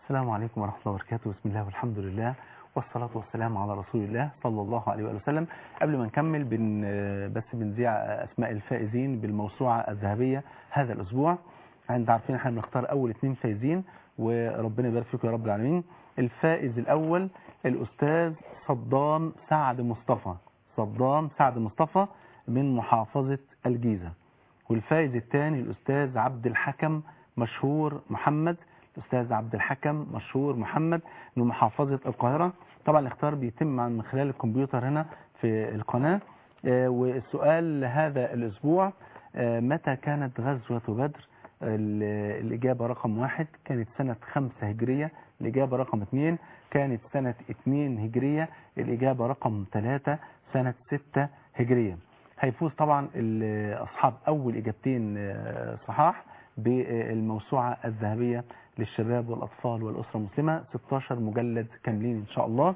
السلام عليكم ورحمة الله وبركاته بسم الله والحمد لله والصلاة والسلام على رسول الله صلى الله عليه وآله وسلم قبل ما نكمل بن بس بنذيع أسماء الفائزين بالموسوعة الذهبية هذا الأسبوع انت عارفين احنا بنختار أول اثنين فايزين وربنا يبارك فيكم يا رب العالمين الفائز الأول الأستاذ صدام سعد مصطفى صدام سعد مصطفى من محافظة الجيزة والفائز الثاني الأستاذ عبد الحكم مشهور محمد الأستاذ عبد الحكم مشهور محمد من محافظة القاهرة طبعا الاختيار بيتم من خلال الكمبيوتر هنا في القناة آه، والسؤال هذا الأسبوع آه، متى كانت غزوة بدر ال- الإجابة رقم واحد كانت سنة خمسة هجرية الإجابة رقم اثنين كانت سنة اثنين هجرية الإجابة رقم ثلاثة سنة ستة هجرية هيفوز طبعا ال- أصحاب أول إجابتين آه، صحاح بالموسوعة الذهبية للشباب والأطفال والأسرة المسلمة 16 مجلد كاملين إن شاء الله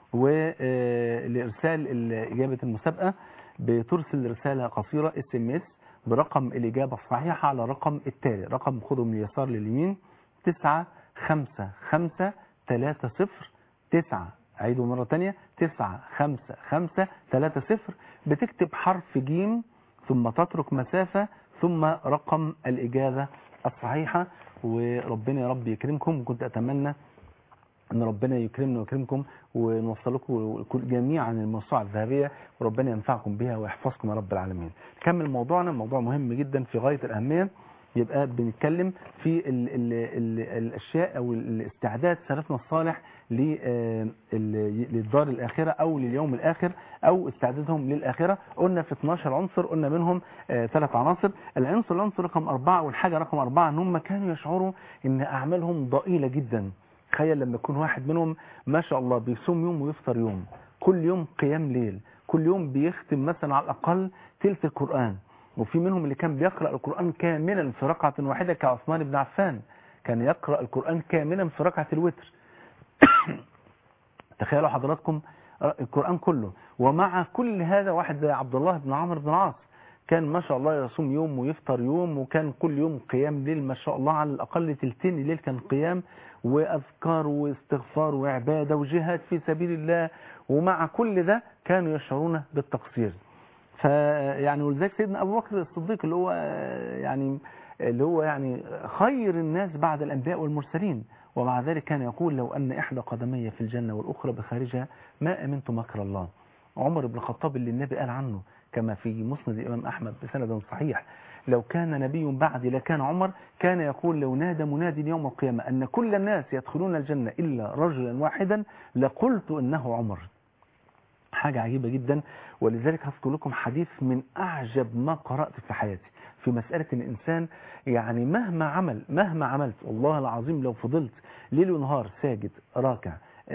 ولإرسال إجابة المسابقة بترسل رسالة قصيرة اس ام اس برقم الإجابة الصحيحة على رقم التالي رقم خده من اليسار لليمين 9 5 5 3 0 9 عيده مرة تانية 9 5 5 3 0 بتكتب حرف جيم ثم تترك مسافة ثم رقم الإجابة الصحيحة وربنا يا رب يكرمكم وكنت أتمنى ان ربنا يكرمنا ويكرمكم ونوصل لكم كل- جميعا الموسوعه الذهبيه وربنا ينفعكم بها ويحفظكم يا رب العالمين. كمل موضوعنا موضوع مهم جدا في غايه الاهميه يبقى بنتكلم في ال ال ال الاشياء او الاستعداد سلفنا الصالح ل- آه، ال- للدار الاخره او لليوم الاخر او استعدادهم للاخره قلنا في 12 عنصر قلنا منهم ثلاث عناصر العنصر العنصر رقم أربعة والحاجه رقم أربعة ان هم كانوا يشعروا ان اعمالهم ضئيله جدا تخيل لما يكون واحد منهم ما شاء الله بيصوم يوم ويفطر يوم كل يوم قيام ليل كل يوم بيختم مثلا على الأقل تلت القرآن وفي منهم اللي كان بيقرأ القرآن كاملا في ركعة واحدة كعثمان بن عفان كان يقرأ القرآن كاملا في ركعة الوتر تخيلوا حضراتكم القرآن كله ومع كل هذا واحد زي عبد الله بن عمرو بن العاص كان ما شاء الله يصوم يوم ويفطر يوم وكان كل يوم قيام ليل ما شاء الله على الأقل تلتين الليل كان قيام وأذكار واستغفار وعبادة وجهاد في سبيل الله ومع كل ده كانوا يشعرون بالتقصير فيعني ولذلك سيدنا أبو بكر الصديق اللي هو يعني اللي هو يعني خير الناس بعد الأنبياء والمرسلين ومع ذلك كان يقول لو أن إحدى قدمي في الجنة والأخرى بخارجها ما أمنت مكر الله عمر بن الخطاب اللي النبي قال عنه كما في مسند الإمام أحمد بسند صحيح لو كان نبي بعدي لكان عمر كان يقول لو نادى منادي يوم القيامة أن كل الناس يدخلون الجنة إلا رجلا واحدا لقلت إنه عمر حاجة عجيبة جدا ولذلك هذكر لكم حديث من أعجب ما قرأت في حياتي في مسألة إن الإنسان يعني مهما عمل مهما عملت والله العظيم لو فضلت ليل ونهار ساجد راكع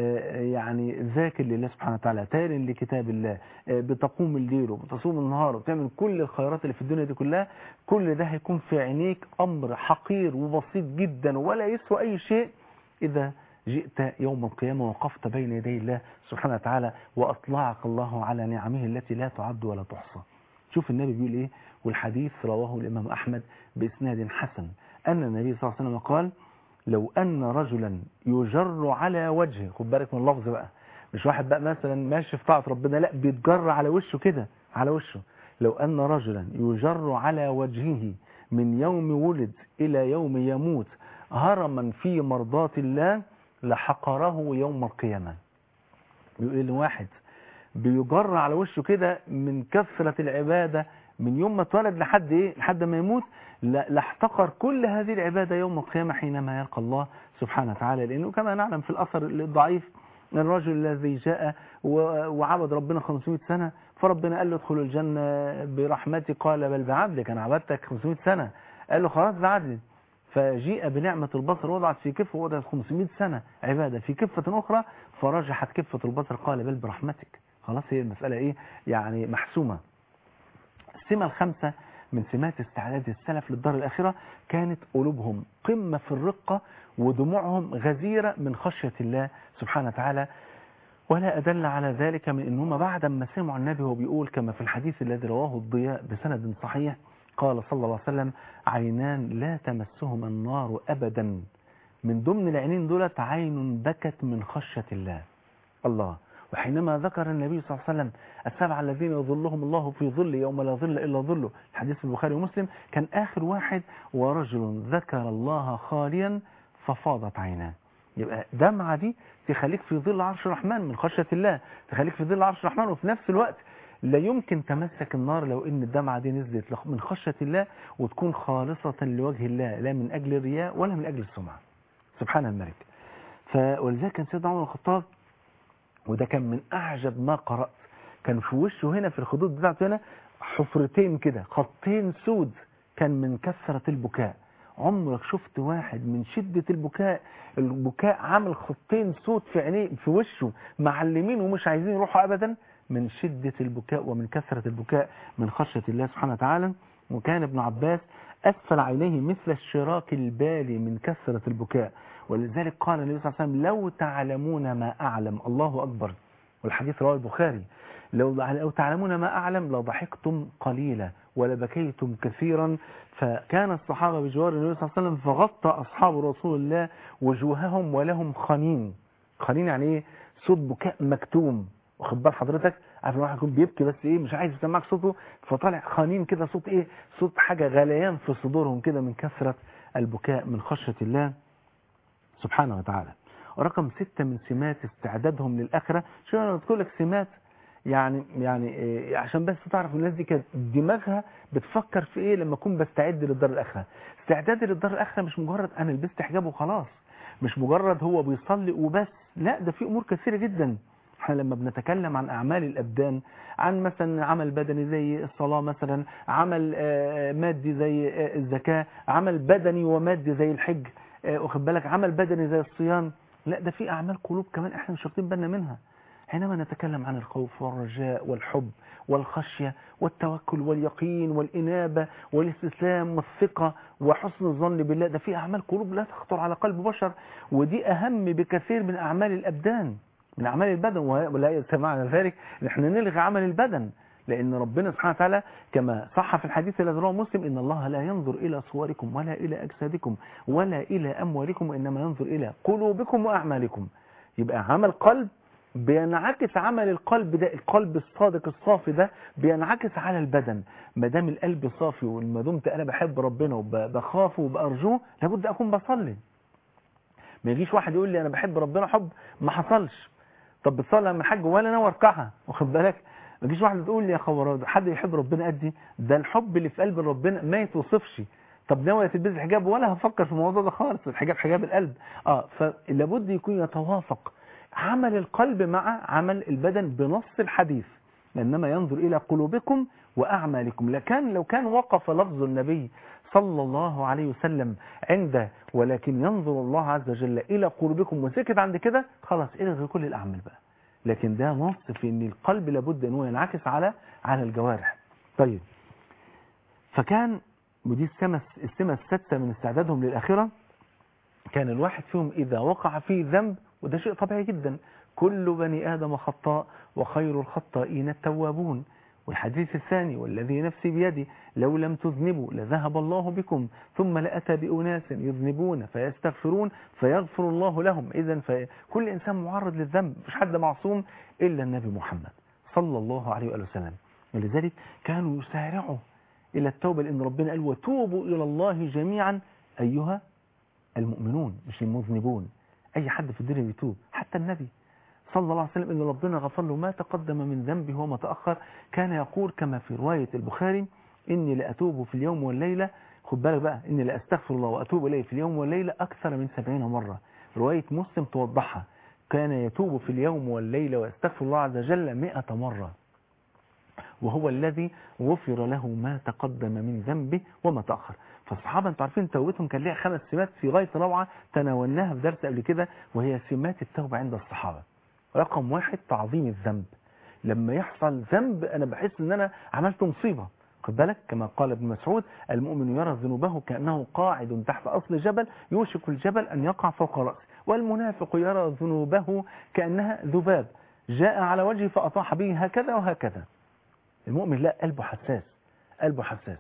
يعني ذاكر لله سبحانه وتعالى تال لكتاب الله بتقوم الليل وبتصوم النهار وبتعمل كل الخيرات اللي في الدنيا دي كلها كل ده هيكون في عينيك أمر حقير وبسيط جدا ولا يسوى أي شيء إذا جئت يوم القيامة وقفت بين يدي الله سبحانه وتعالى وأطلعك الله على نعمه التي لا تعد ولا تحصى شوف النبي بيقول إيه والحديث رواه الإمام أحمد بإسناد حسن أن النبي صلى الله عليه وسلم قال لو أن رجلا يجر على وجهه خد بالك من اللفظ بقى مش واحد بقى مثلا ماشي في طاعة ربنا لا بيتجر على وشه كده على وشه لو أن رجلا يجر على وجهه من يوم ولد إلى يوم يموت هرما في مرضات الله لحقره يوم القيامة بيقول لي واحد بيجر على وشه كده من كثرة العبادة من يوم ما اتولد لحد ايه لحد ما يموت لاحتقر كل هذه العبادة يوم القيامة حينما يلقى الله سبحانه وتعالى لأنه كما نعلم في الأثر الضعيف الرجل الذي جاء وعبد ربنا 500 سنة فربنا قال له ادخل الجنة برحمتي قال بل بعدلك أنا عبدتك 500 سنة قال له خلاص بعدل فجيء بنعمة البصر وضعت في كفة وضعت 500 سنة عبادة في كفة أخرى فرجحت كفة البصر قال بل برحمتك خلاص هي المسألة إيه يعني محسومة السمة الخمسة من سمات استعداد السلف للدار الآخرة كانت قلوبهم قمة في الرقة ودموعهم غزيرة من خشية الله سبحانه وتعالى ولا أدل على ذلك من أنهم بعد ما سمعوا النبي وهو بيقول كما في الحديث الذي رواه الضياء بسند صحيح قال صلى الله عليه وسلم عينان لا تمسهما النار أبدا من ضمن العينين دولت عين بكت من خشية الله الله وحينما ذكر النبي صلى الله عليه وسلم السبعة الذين يظلهم الله في ظل يوم لا ظل إلا ظله الحديث في البخاري ومسلم كان آخر واحد ورجل ذكر الله خاليا ففاضت عيناه يبقى دمعة دي تخليك في ظل عرش الرحمن من خشية الله تخليك في ظل عرش الرحمن وفي نفس الوقت لا يمكن تمسك النار لو ان الدمعة دي نزلت من خشية الله وتكون خالصة لوجه الله لا من أجل الرياء ولا من أجل السمعة سبحان الملك ف- ولذلك كان سيدنا عمر الخطاب وده كان من أعجب ما قرأت كان في وشه هنا في الخدود بتاعته هنا حفرتين كده خطين سود كان من كثرة البكاء عمرك شفت واحد من شدة البكاء البكاء عامل خطين سود في عينيه في وشه معلمين ومش عايزين يروحوا أبدا من شدة البكاء ومن كثرة البكاء من خشية الله سبحانه وتعالى وكان ابن عباس أسفل عينيه مثل الشراك البالي من كثرة البكاء ولذلك قال النبي صلى الله عليه وسلم لو تعلمون ما أعلم الله أكبر والحديث رواه البخاري لو لو تعلمون ما أعلم لضحكتم قليلا ولبكيتم كثيرا فكان الصحابة بجوار النبي صلى الله عليه وسلم فغطى أصحاب رسول الله وجوههم ولهم خنين خنين يعني إيه صوت بكاء مكتوم واخد بال حضرتك عارف الواحد يكون بيبكي بس ايه مش عايز يسمعك صوته فطالع خنين كده صوت ايه صوت حاجة غليان في صدورهم كده من كثرة البكاء من خشية الله سبحانه وتعالى ورقم ستة من سمات استعدادهم للآخرة شو أنا قلت لك سمات يعني يعني إيه عشان بس تعرف الناس دي كانت دماغها بتفكر في ايه لما اكون بستعد للدار الاخره استعدادي للدار الاخره مش مجرد انا لبست حجاب وخلاص مش مجرد هو بيصلي وبس لا ده في امور كثيره جدا احنا لما بنتكلم عن اعمال الابدان عن مثلا عمل بدني زي الصلاه مثلا عمل آه، مادي زي آه، الزكاه عمل بدني ومادي زي الحج آه، واخد بالك عمل بدني زي الصيام لا ده في اعمال قلوب كمان احنا مش واخدين بالنا منها حينما نتكلم عن الخوف والرجاء والحب والخشية والتوكل واليقين والإنابة والاستسلام والثقة وحسن الظن بالله ده في أعمال قلوب لا تخطر على قلب بشر ودي أهم بكثير من أعمال الأبدان من أعمال البدن ولا يتمعنى ذلك نحن نلغي عمل البدن لأن ربنا سبحانه وتعالى كما صح في الحديث الذي رواه مسلم إن الله لا ينظر إلى صوركم ولا إلى أجسادكم ولا إلى أموالكم وإنما ينظر إلى قلوبكم وأعمالكم يبقى عمل قلب بينعكس عمل القلب ده القلب الصادق الصافي ده بينعكس على البدن ما دام القلب صافي وما دمت انا بحب ربنا وبخافه وبارجوه لابد اكون بصلي ما يجيش واحد يقول لي انا بحب ربنا حب ما حصلش طب بتصلي من حاج ولا انا اركعها واخد بالك ما يجيش واحد تقول لي يا خبر حد يحب ربنا قدي ده الحب اللي في قلب ربنا ما يتوصفش طب ناوي تلبس حجاب ولا هفكر في الموضوع ده خالص الحجاب حجاب القلب اه فلابد يكون يتوافق عمل القلب مع عمل البدن بنص الحديث إنما ينظر إلى قلوبكم وأعمالكم لكان لو كان وقف لفظ النبي صلى الله عليه وسلم عند ولكن ينظر الله عز وجل إلى قلوبكم وسكت عند كده خلاص إلغي كل الأعمال بقى لكن ده نص في أن القلب لابد أنه ينعكس على على الجوارح طيب فكان ودي السمة السمة السادسة من استعدادهم للآخرة كان الواحد فيهم إذا وقع في ذنب وده شيء طبيعي جدا كل بني آدم خطاء وخير الخطائين التوابون والحديث الثاني والذي نفسي بيدي لو لم تذنبوا لذهب الله بكم ثم لأتى بأناس يذنبون فيستغفرون فيغفر الله لهم إذا فكل إنسان معرض للذنب مش حد معصوم إلا النبي محمد صلى الله عليه وآله وسلم ولذلك كانوا يسارعوا إلى التوبة لأن ربنا قال وتوبوا إلى الله جميعا أيها المؤمنون مش المذنبون أي حد في الدنيا بيتوب حتى النبي صلى الله عليه وسلم إن ربنا غفر له ما تقدم من ذنبه وما تأخر كان يقول كما في رواية البخاري إني لأتوب في اليوم والليلة خد بالك بقى إني لأستغفر الله وأتوب إليه في اليوم والليلة أكثر من سبعين مرة رواية مسلم توضحها كان يتوب في اليوم والليلة ويستغفر الله عز وجل مئة مرة وهو الذي غفر له ما تقدم من ذنبه وما تأخر فالصحابة انتوا عارفين توبتهم كان ليها خمس سمات في غاية روعة تناولناها في درس قبل كده وهي سمات التوبة عند الصحابة رقم واحد تعظيم الذنب لما يحصل ذنب انا بحس ان انا عملت مصيبة خد بالك كما قال ابن مسعود المؤمن يرى ذنوبه كأنه قاعد تحت أصل جبل يوشك الجبل أن يقع فوق رأسه والمنافق يرى ذنوبه كأنها ذباب جاء على وجهه فأطاح به هكذا وهكذا المؤمن لا قلبه حساس قلبه حساس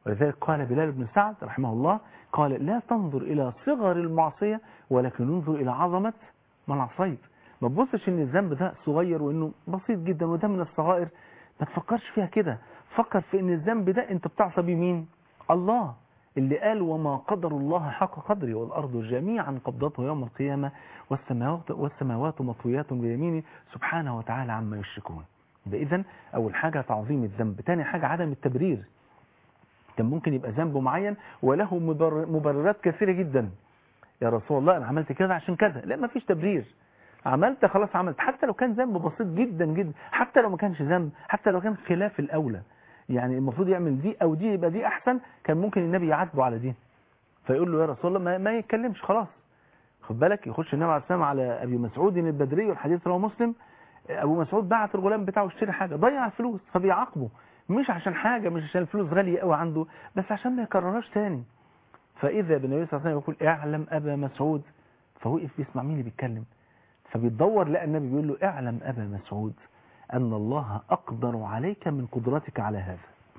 ولذلك قال بلال بن سعد رحمه الله قال لا تنظر إلى صغر المعصية ولكن انظر إلى عظمة من عصيت ما تبصش ان الذنب ده صغير وانه بسيط جدا وده من الصغائر ما تفكرش فيها كده فكر في ان الذنب ده انت بتعصى بيه مين الله اللي قال وما قدر الله حق قدره والأرض جميعا قبضته يوم القيامة والسماوات, والسماوات مطويات بيمينه سبحانه وتعالى عما يشركون يبقى إذن أول حاجة تعظيم الذنب تاني حاجة عدم التبرير كان ممكن يبقى ذنب معين وله مبرر مبررات كثيرة جدا يا رسول الله أنا عملت كذا عشان كذا لا ما فيش تبرير عملت خلاص عملت حتى لو كان ذنب بسيط جدا جدا حتى لو ما كانش ذنب حتى لو كان خلاف الأولى يعني المفروض يعمل دي او دي يبقى دي احسن كان ممكن النبي يعاتبه على دي فيقول له يا رسول الله ما, ما يتكلمش خلاص خد بالك يخش النبي عليه السلام على ابي مسعود البدري والحديث رواه مسلم ابو مسعود بعت الغلام بتاعه يشتري حاجه ضيع الفلوس فبيعاقبه مش عشان حاجه مش عشان الفلوس غاليه قوي عنده بس عشان ما يكررهاش تاني فاذا بالنبي صلى الله عليه وسلم يقول اعلم ابا مسعود فوقف بيسمع مين اللي بيتكلم فبيتدور لقى النبي بيقول له اعلم ابا مسعود أن الله أقدر عليك من قدرتك على هذا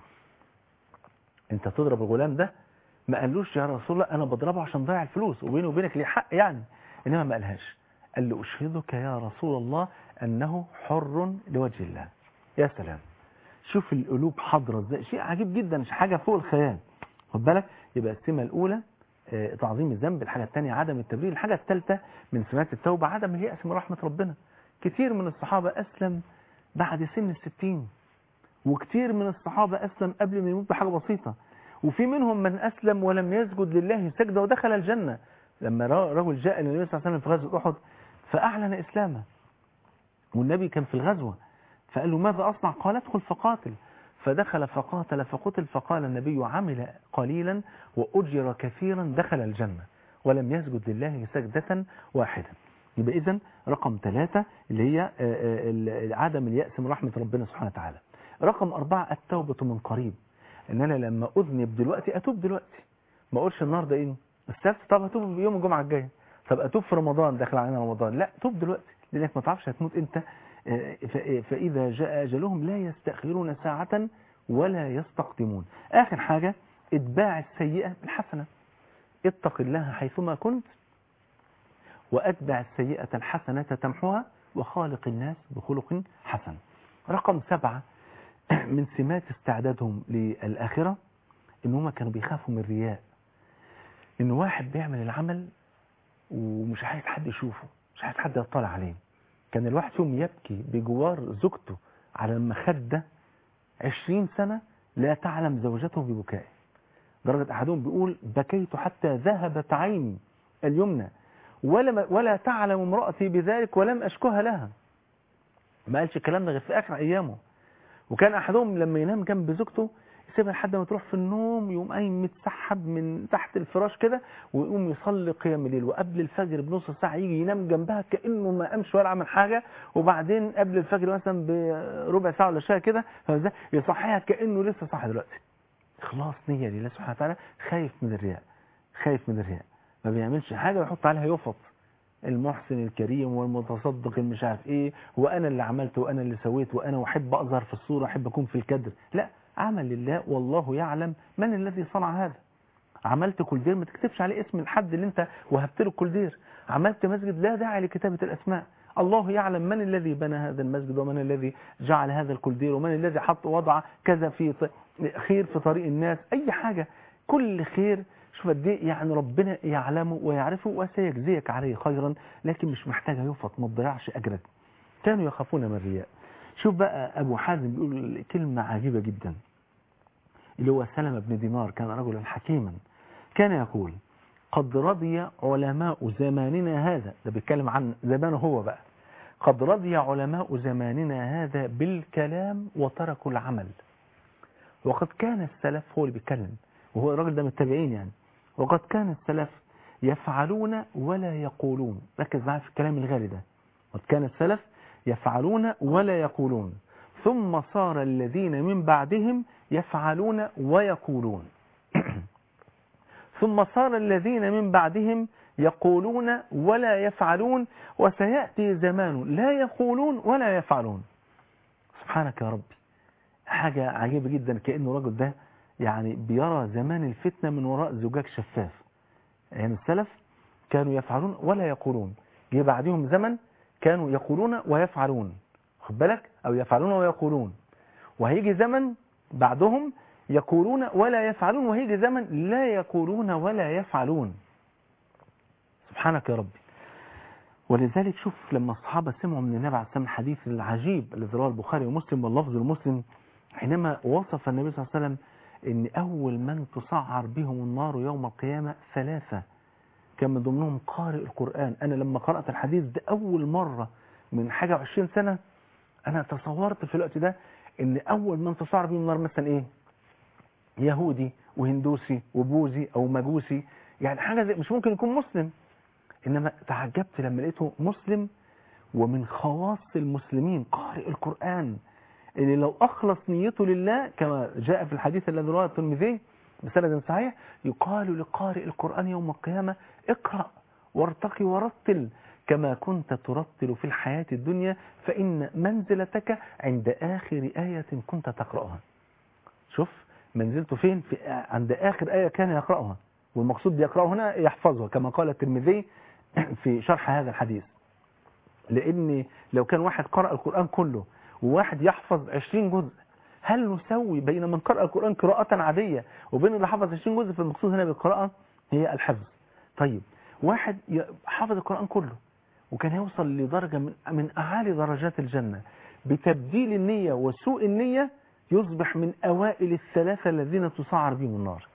انت تضرب الغلام ده ما قالوش يا رسول الله أنا بضربه عشان ضيع الفلوس وبيني وبينك ليه حق يعني إنما ما قالهاش قال له أشهدك يا رسول الله أنه حر لوجه الله يا سلام شوف القلوب حاضرة ازاي شيء عجيب جدا مش حاجة فوق الخيال خد بالك يبقى السمة الأولى آه، تعظيم الذنب الحاجة الثانية عدم التبرير الحاجة الثالثة من سمات التوبة عدم اليأس من رحمة ربنا كتير من الصحابة أسلم بعد سن الستين وكتير من الصحابة أسلم قبل ما يموت بحاجة بسيطة وفي منهم من أسلم ولم يسجد لله سجدة ودخل الجنة لما رجل جاء للنبي صلى الله عليه وسلم في غزوة أحد فأعلن إسلامه والنبي كان في الغزوة فقال له ماذا أصنع قال ادخل فقاتل فدخل فقاتل فقتل فقال النبي عمل قليلا وأجر كثيرا دخل الجنة ولم يسجد لله سجدة واحدة يبقى إذن رقم ثلاثة اللي هي آه، آه، عدم اليأس من رحمة ربنا سبحانه وتعالى رقم أربعة التوبة من قريب إن أنا لما أذنب دلوقتي أتوب دلوقتي ما أقولش النهاردة إيه السبت طب أتوب يوم الجمعة الجاية طب أتوب في رمضان داخل علينا رمضان لا توب دلوقتي لأنك ما تعرفش هتموت إمتى آه، ف- فإذا جاء أجلهم لا يستأخرون ساعة ولا يستقدمون آخر حاجة اتباع السيئة بالحسنة اتق الله حيثما كنت وأتبع السيئة الحسنة تمحوها وخالق الناس بخلق حسن رقم سبعة من سمات استعدادهم للآخرة إن هم كانوا بيخافوا من الرياء إن واحد بيعمل العمل ومش عايز حد يشوفه مش عايز حد يطلع عليه كان الواحد فيهم يبكي بجوار زوجته على المخدة عشرين سنة لا تعلم زوجته ببكائه درجة أحدهم بيقول بكيت حتى ذهبت عيني اليمنى ولا, ولا تعلم امرأتي بذلك ولم أشكها لها ما قالش الكلام ده غير في آخر أيامه وكان أحدهم لما ينام جنب زوجته يسيبها لحد ما تروح في النوم يقوم قايم متسحب من تحت الفراش كده ويقوم يصلي قيام الليل وقبل الفجر بنص ساعة يجي ينام جنبها كأنه ما قامش ولا عمل حاجة وبعدين قبل الفجر مثلا بربع ساعة ولا شوية كده فاهم يصحيها كأنه لسه صاحي دلوقتي إخلاص نية لله سبحانه وتعالى خايف من الرياء خايف من الرياء ما بيعملش حاجة ويحط عليها يفط المحسن الكريم والمتصدق المش عارف ايه وانا اللي عملت وانا اللي سويت وانا واحب اظهر في الصورة احب اكون في الكدر لا عمل لله والله يعلم من الذي صنع هذا عملت كولدير ما تكتبش عليه اسم الحد اللي انت وهبت له الكولدير عملت مسجد لا داعي لكتابة الاسماء الله يعلم من الذي بنى هذا المسجد ومن الذي جعل هذا الكولدير ومن الذي حط وضع كذا في ط- خير في طريق الناس اي حاجة كل خير شوف قد ايه يعني ربنا يعلمه ويعرفه وسيجزيك عليه خيرا لكن مش محتاجه يفط ما تضيعش اجرك كانوا يخافون من الرياء شوف بقى ابو حازم بيقول كلمة عجيبة جدا اللي هو سلمة بن دينار كان رجلا حكيما كان يقول قد رضي علماء زماننا هذا ده بيتكلم عن زمانه هو بقى قد رضي علماء زماننا هذا بالكلام وتركوا العمل وقد كان السلف هو اللي بيتكلم وهو الراجل ده من التابعين يعني وقد كان السلف يفعلون ولا يقولون ركز معايا في الكلام الغالي ده قد كان السلف يفعلون ولا يقولون ثم صار الذين من بعدهم يفعلون ويقولون ثم صار الذين من بعدهم يقولون ولا يفعلون وسيأتي زمان لا يقولون ولا يفعلون سبحانك يا ربي حاجة عجيبة جدا كأنه الراجل ده يعني بيرى زمان الفتنة من وراء زجاج شفاف يعني السلف كانوا يفعلون ولا يقولون جه بعدهم زمن كانوا يقولون ويفعلون خد بالك او يفعلون ويقولون وهيجي زمن بعدهم يقولون ولا يفعلون وهيجي زمن لا يقولون ولا يفعلون سبحانك يا ربي ولذلك شوف لما الصحابة سمعوا من النبي عليه السلام الحديث العجيب الذي رواه البخاري ومسلم واللفظ المسلم حينما وصف النبي صلى الله عليه وسلم ان اول من تسعر بهم النار يوم القيامة ثلاثة كان من ضمنهم قارئ القرآن انا لما قرأت الحديث ده اول مرة من حاجة وعشرين سنة انا تصورت في الوقت ده ان اول من تسعر بهم النار مثلا ايه يهودي وهندوسي وبوذي او مجوسي يعني حاجة زي مش ممكن يكون مسلم انما تعجبت لما لقيته مسلم ومن خواص المسلمين قارئ القرآن اللي لو أخلص نيته لله كما جاء في الحديث الذي رواه الترمذي بسند صحيح يقال لقارئ القرآن يوم القيامة اقرأ وارتقي ورتل كما كنت ترتل في الحياة الدنيا فإن منزلتك عند آخر آية كنت تقرأها شوف منزلته فين في عند آخر آية كان يقرأها والمقصود بيقرأه هنا يحفظها كما قال الترمذي في شرح هذا الحديث لأن لو كان واحد قرأ القرآن كله وواحد يحفظ 20 جزء هل نسوي بين من قرأ القرآن قراءة عادية وبين اللي حفظ 20 جزء فالمقصود هنا بالقراءة هي الحفظ طيب واحد حفظ القرآن كله وكان يوصل لدرجة من, من أعالي درجات الجنة بتبديل النية وسوء النية يصبح من أوائل الثلاثة الذين تسعر بهم النار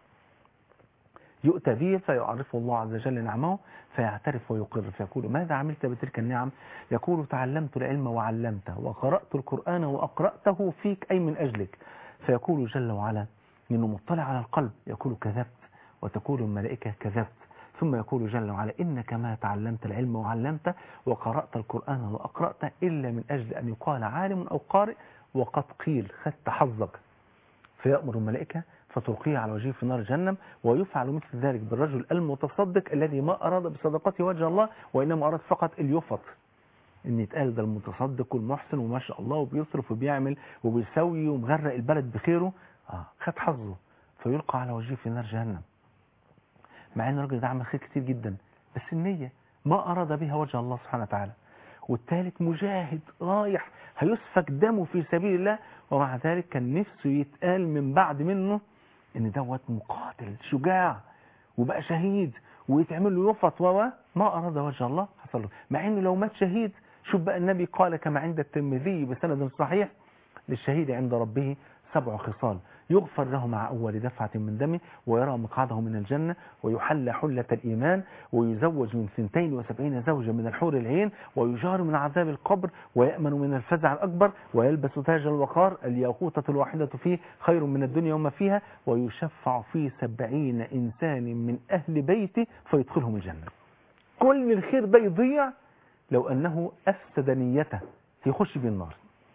يؤتى به فيعرفه الله عز وجل نعمه فيعترف ويقر فيقول ماذا عملت بتلك النعم يقول تعلمت العلم وعلمته وقرأت القرآن وأقرأته فيك أي من أجلك فيقول جل وعلا إنه مطلع على القلب يقول كذبت وتقول الملائكة كذبت ثم يقول جل وعلا إنك ما تعلمت العلم وعلمته وقرأت القرآن وأقرأته إلا من أجل أن يقال عالم أو قارئ وقد قيل خدت حظك فيأمر الملائكة فتلقيه على وجهه في نار جهنم ويفعل مثل ذلك بالرجل المتصدق الذي ما أراد بصدقته وجه الله وإنما أراد فقط اليفط ان يتقال ده المتصدق والمحسن وما شاء الله وبيصرف وبيعمل وبيسوي ومغرق البلد بخيره آه خد حظه فيلقى على وجهه في نار جهنم مع ان الراجل ده عمل خير كتير جدا بس النية ما أراد بها وجه الله سبحانه وتعالى والثالث مجاهد رايح هيسفك دمه في سبيل الله ومع ذلك كان نفسه يتقال من بعد منه ان دوت مقاتل شجاع وبقى شهيد ويتعمل له يفط و ما أراد وجه الله حصل له مع انه لو مات شهيد شوف بقى النبي قال كما عند الترمذي بسند صحيح للشهيد عند ربه سبع خصال يغفر له مع أول دفعة من دمه ويرى مقعده من الجنة ويحل حلة الإيمان ويزوج من ثنتين وسبعين زوجة من الحور العين ويجار من عذاب القبر ويأمن من الفزع الأكبر ويلبس تاج الوقار الياقوتة الواحدة فيه خير من الدنيا وما فيها ويشفع في سبعين إنسان من أهل بيته فيدخلهم الجنة كل الخير ده يضيع لو أنه أفسد نيته يخش بالنار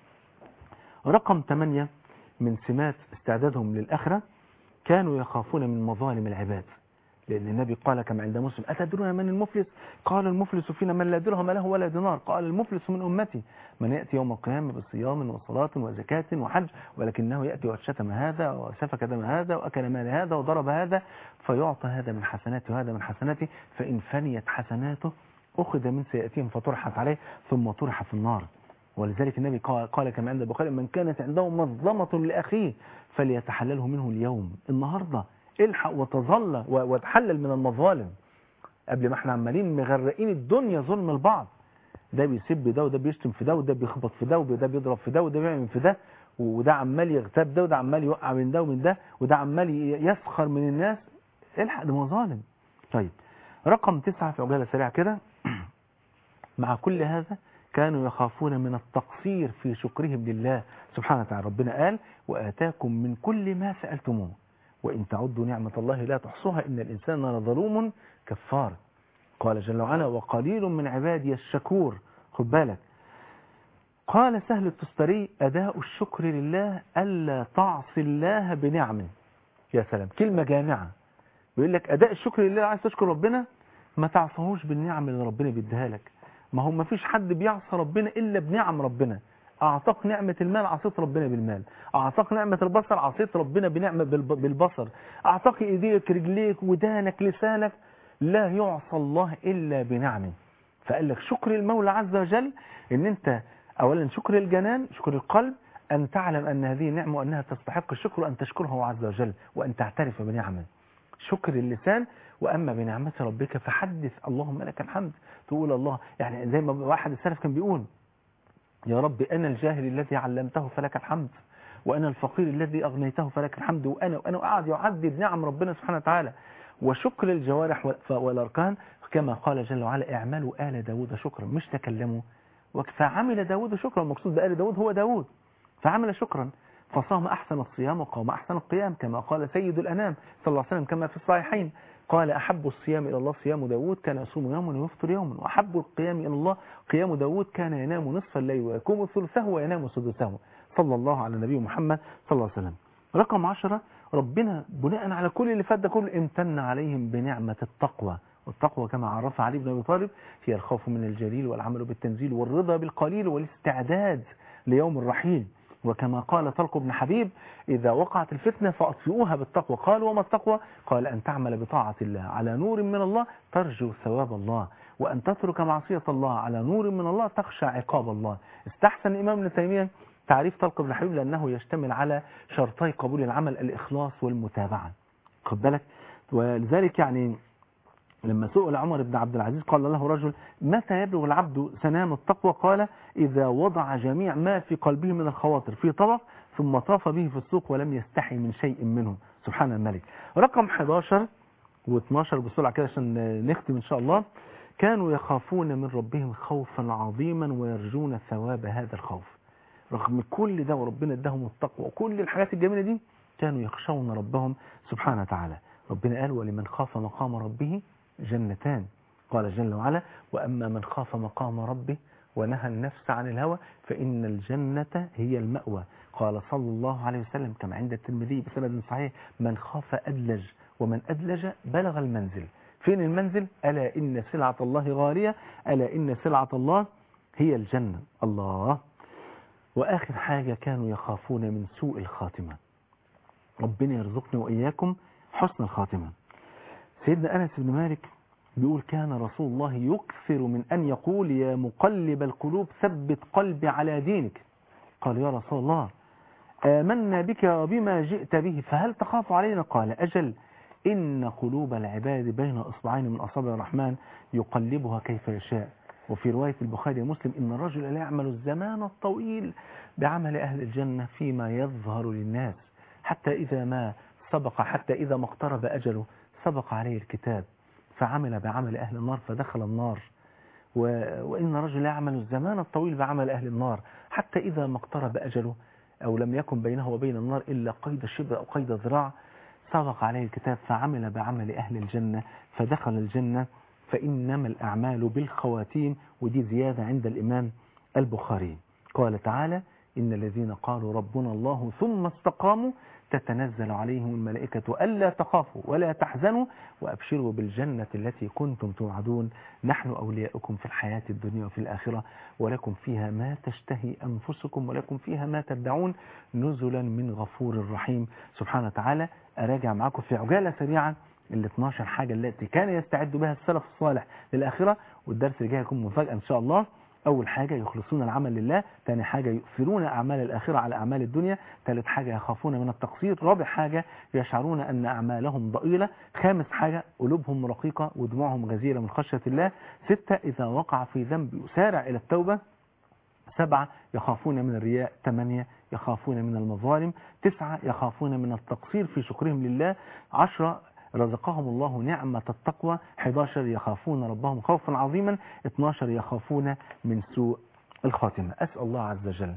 رقم 8 من سمات استعدادهم للآخرة كانوا يخافون من مظالم العباد لأن النبي قال كما عند مسلم أتدرون من المفلس قال المفلس فينا من لا درهم له ولا دينار قال المفلس من أمتي من يأتي يوم القيامة بصيام وصلاة وزكاة وحج ولكنه يأتي وشتم هذا وسفك دم هذا وأكل مال هذا وضرب هذا فيعطى هذا من حسناته وهذا من حسناته فإن فنيت حسناته أخذ من سيئاتهم فطرحت عليه ثم طرح في النار ولذلك النبي قال, قال كما عند البخاري من كانت عنده مظلمة لأخيه فليتحلله منه اليوم النهاردة الحق وتظل وتحلل من المظالم قبل ما احنا عمالين مغرقين الدنيا ظلم البعض ده بيسب ده وده بيشتم في ده وده بيخبط في ده وده بيضرب في ده وده بيعمل في ده وده عمال يغتاب ده وده عمال يوقع من ده ومن ده وده عمال يسخر من الناس الحق ده مظالم طيب رقم تسعة في عجالة سريعة كده مع كل هذا كانوا يخافون من التقصير في شكرهم لله سبحانه وتعالى ربنا قال وآتاكم من كل ما سألتموه وإن تعدوا نعمة الله لا تحصوها إن الإنسان لظلوم كفار قال جل وعلا وقليل من عبادي الشكور خد بالك قال سهل التستري أداء الشكر لله ألا تعصي الله بنعمه يا سلام كلمة جامعة بيقول لك أداء الشكر لله عايز تشكر ربنا ما تعصهوش بالنعم اللي ربنا بيديها لك ما هو ما فيش حد بيعصى ربنا إلا بنعم ربنا أعطاك نعمة المال عصيت ربنا بالمال أعطاك نعمة البصر عصيت ربنا بنعمة بالب- بالبصر أعطاك إيديك رجليك ودانك لسانك لا يعصى الله إلا بنعمه فقال لك شكر المولى عز وجل ان انت اولا شكر الجنان شكر القلب ان تعلم ان هذه نعمة وانها تستحق الشكر وان تشكره عز وجل وان تعترف بنعمه شكر اللسان واما بنعمة ربك فحدث اللهم لك الحمد تقول الله يعني زي ما واحد السلف كان بيقول يا رب انا الجاهل الذي علمته فلك الحمد وانا الفقير الذي اغنيته فلك الحمد وانا وانا قاعد يعدد نعم ربنا سبحانه وتعالى وشكر الجوارح والاركان كما قال جل وعلا اعملوا آل داود شكرا مش تكلموا وك- فعمل داود شكرا المقصود بآل داود هو داود فعمل شكرا فصام أحسن الصيام وقام أحسن القيام كما قال سيد الأنام صلى الله عليه وسلم كما في الصحيحين قال أحب الصيام إلى الله صيام داود كان يصوم يوما ويفطر يوما وأحب القيام إلى الله قيام داود كان ينام نصف الليل ويقوم ثلثه وينام سدسه صلى الله على النبي محمد صلى الله عليه وسلم رقم عشرة ربنا بناء على كل اللي فات ده كله امتن عليهم بنعمة التقوى والتقوى كما عرفها علي بن أبي طالب هي الخوف من الجليل والعمل بالتنزيل والرضا بالقليل والاستعداد ليوم الرحيل وكما قال طلق بن حبيب إذا وقعت الفتنة فأطفئوها بالتقوى قال وما التقوى قال أن تعمل بطاعة الله على نور من الله ترجو ثواب الله وأن تترك معصية الله على نور من الله تخشى عقاب الله استحسن الإمام ابن تيمية تعريف طلق بن حبيب لأنه يشتمل على شرطي قبول العمل الإخلاص والمتابعة خد بالك ولذلك يعني لما سئل عمر بن عبد العزيز قال له رجل متى يبلغ العبد سنام التقوى قال إذا وضع جميع ما في قلبه من الخواطر في طبق ثم طاف به في السوق ولم يستحي من شيء منه سبحان الملك رقم 11 و12 بسرعة كده عشان نختم إن شاء الله كانوا يخافون من ربهم خوفا عظيما ويرجون ثواب هذا الخوف رغم كل ده وربنا اداهم التقوى وكل الحاجات الجميلة دي كانوا يخشون ربهم سبحانه وتعالى ربنا قال ولمن خاف مقام ربه جنتان قال جل وعلا وأما من خاف مقام ربه ونهى النفس عن الهوى فإن الجنة هي المأوى قال صلى الله عليه وسلم كما عند الترمذي بسند صحيح من خاف أدلج ومن أدلج بلغ المنزل فين المنزل ألا إن سلعة الله غالية ألا إن سلعة الله هي الجنة الله وآخر حاجة كانوا يخافون من سوء الخاتمة ربنا يرزقنا وإياكم حسن الخاتمة سيدنا أنس بن مالك بيقول كان رسول الله يكثر من أن يقول يا مقلب القلوب ثبت قلبي على دينك قال يا رسول الله آمنا بك وبما جئت به فهل تخاف علينا قال أجل إن قلوب العباد بين إصبعين من أصابع الرحمن يقلبها كيف يشاء وفي رواية البخاري ومسلم إن الرجل لا يعمل الزمان الطويل بعمل أهل الجنة فيما يظهر للناس حتى إذا ما سبق حتى إذا ما اقترب أجله سبق عليه الكتاب فعمل بعمل أهل النار فدخل النار و... وإن رجل يعمل الزمان الطويل بعمل أهل النار حتى إذا ما اقترب أجله أو لم يكن بينه وبين النار إلا قيد شبر أو قيد ذراع سبق عليه الكتاب فعمل بعمل أهل الجنة فدخل الجنة فإنما الأعمال بالخواتيم ودي زيادة عند الإمام البخاري قال تعالى إن الذين قالوا ربنا الله ثم استقاموا تتنزل عليهم الملائكة ألا تخافوا ولا تحزنوا وأبشروا بالجنة التي كنتم توعدون نحن أولياؤكم في الحياة الدنيا وفي الآخرة ولكم فيها ما تشتهي أنفسكم ولكم فيها ما تدعون نزلا من غفور رحيم سبحانه وتعالى أراجع معكم في عجالة سريعة ال 12 حاجة التي كان يستعد بها السلف الصالح للآخرة والدرس اللي جاي يكون مفاجأة إن شاء الله أول حاجة يخلصون العمل لله ثاني حاجة يؤثرون أعمال الآخرة على أعمال الدنيا ثالث حاجة يخافون من التقصير رابع حاجة يشعرون أن أعمالهم ضئيلة خامس حاجة قلوبهم رقيقة ودموعهم غزيرة من خشية الله ستة إذا وقع في ذنب يسارع إلى التوبة سبعة يخافون من الرياء ثمانية يخافون من المظالم تسعة يخافون من التقصير في شكرهم لله عشرة رزقهم الله نعمة التقوى 11 يخافون ربهم خوفا عظيما 12 يخافون من سوء الخاتمة أسأل الله عز وجل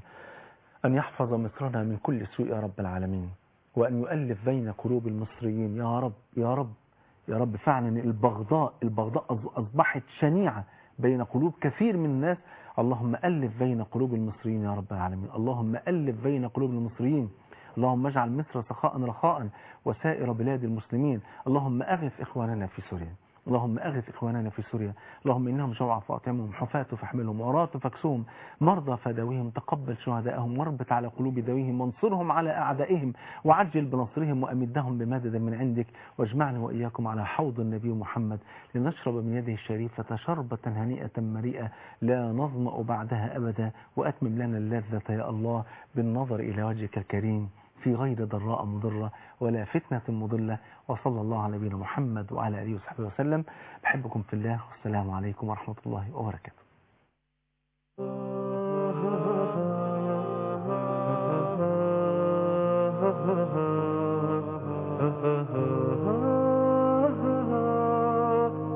أن يحفظ مصرنا من كل سوء يا رب العالمين وأن يؤلف بين قلوب المصريين يا رب يا رب يا رب فعلا البغضاء البغضاء أصبحت شنيعة بين قلوب كثير من الناس اللهم ألف بين قلوب المصريين يا رب العالمين اللهم ألف بين قلوب المصريين اللهم اجعل مصر سخاء رخاء وسائر بلاد المسلمين اللهم أغث إخواننا في سوريا اللهم أغث إخواننا في سوريا اللهم إنهم جوع فاطمهم حفاة فاحملهم عراة فاكسوهم مرضى فداويهم تقبل شهداءهم واربط على قلوب ذويهم وانصرهم على أعدائهم وعجل بنصرهم وأمدهم بمدد من عندك واجمعنا وإياكم على حوض النبي محمد لنشرب من يده الشريفة شربة هنيئة مريئة لا نظمأ بعدها أبدا وأتمم لنا اللذة يا الله بالنظر إلى وجهك الكريم في غير ضراء مضرة ولا فتنة مضلة وصلى الله على نبينا محمد وعلى آله وصحبه وسلم بحبكم في الله والسلام عليكم ورحمة الله وبركاته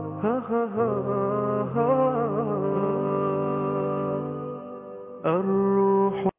الروح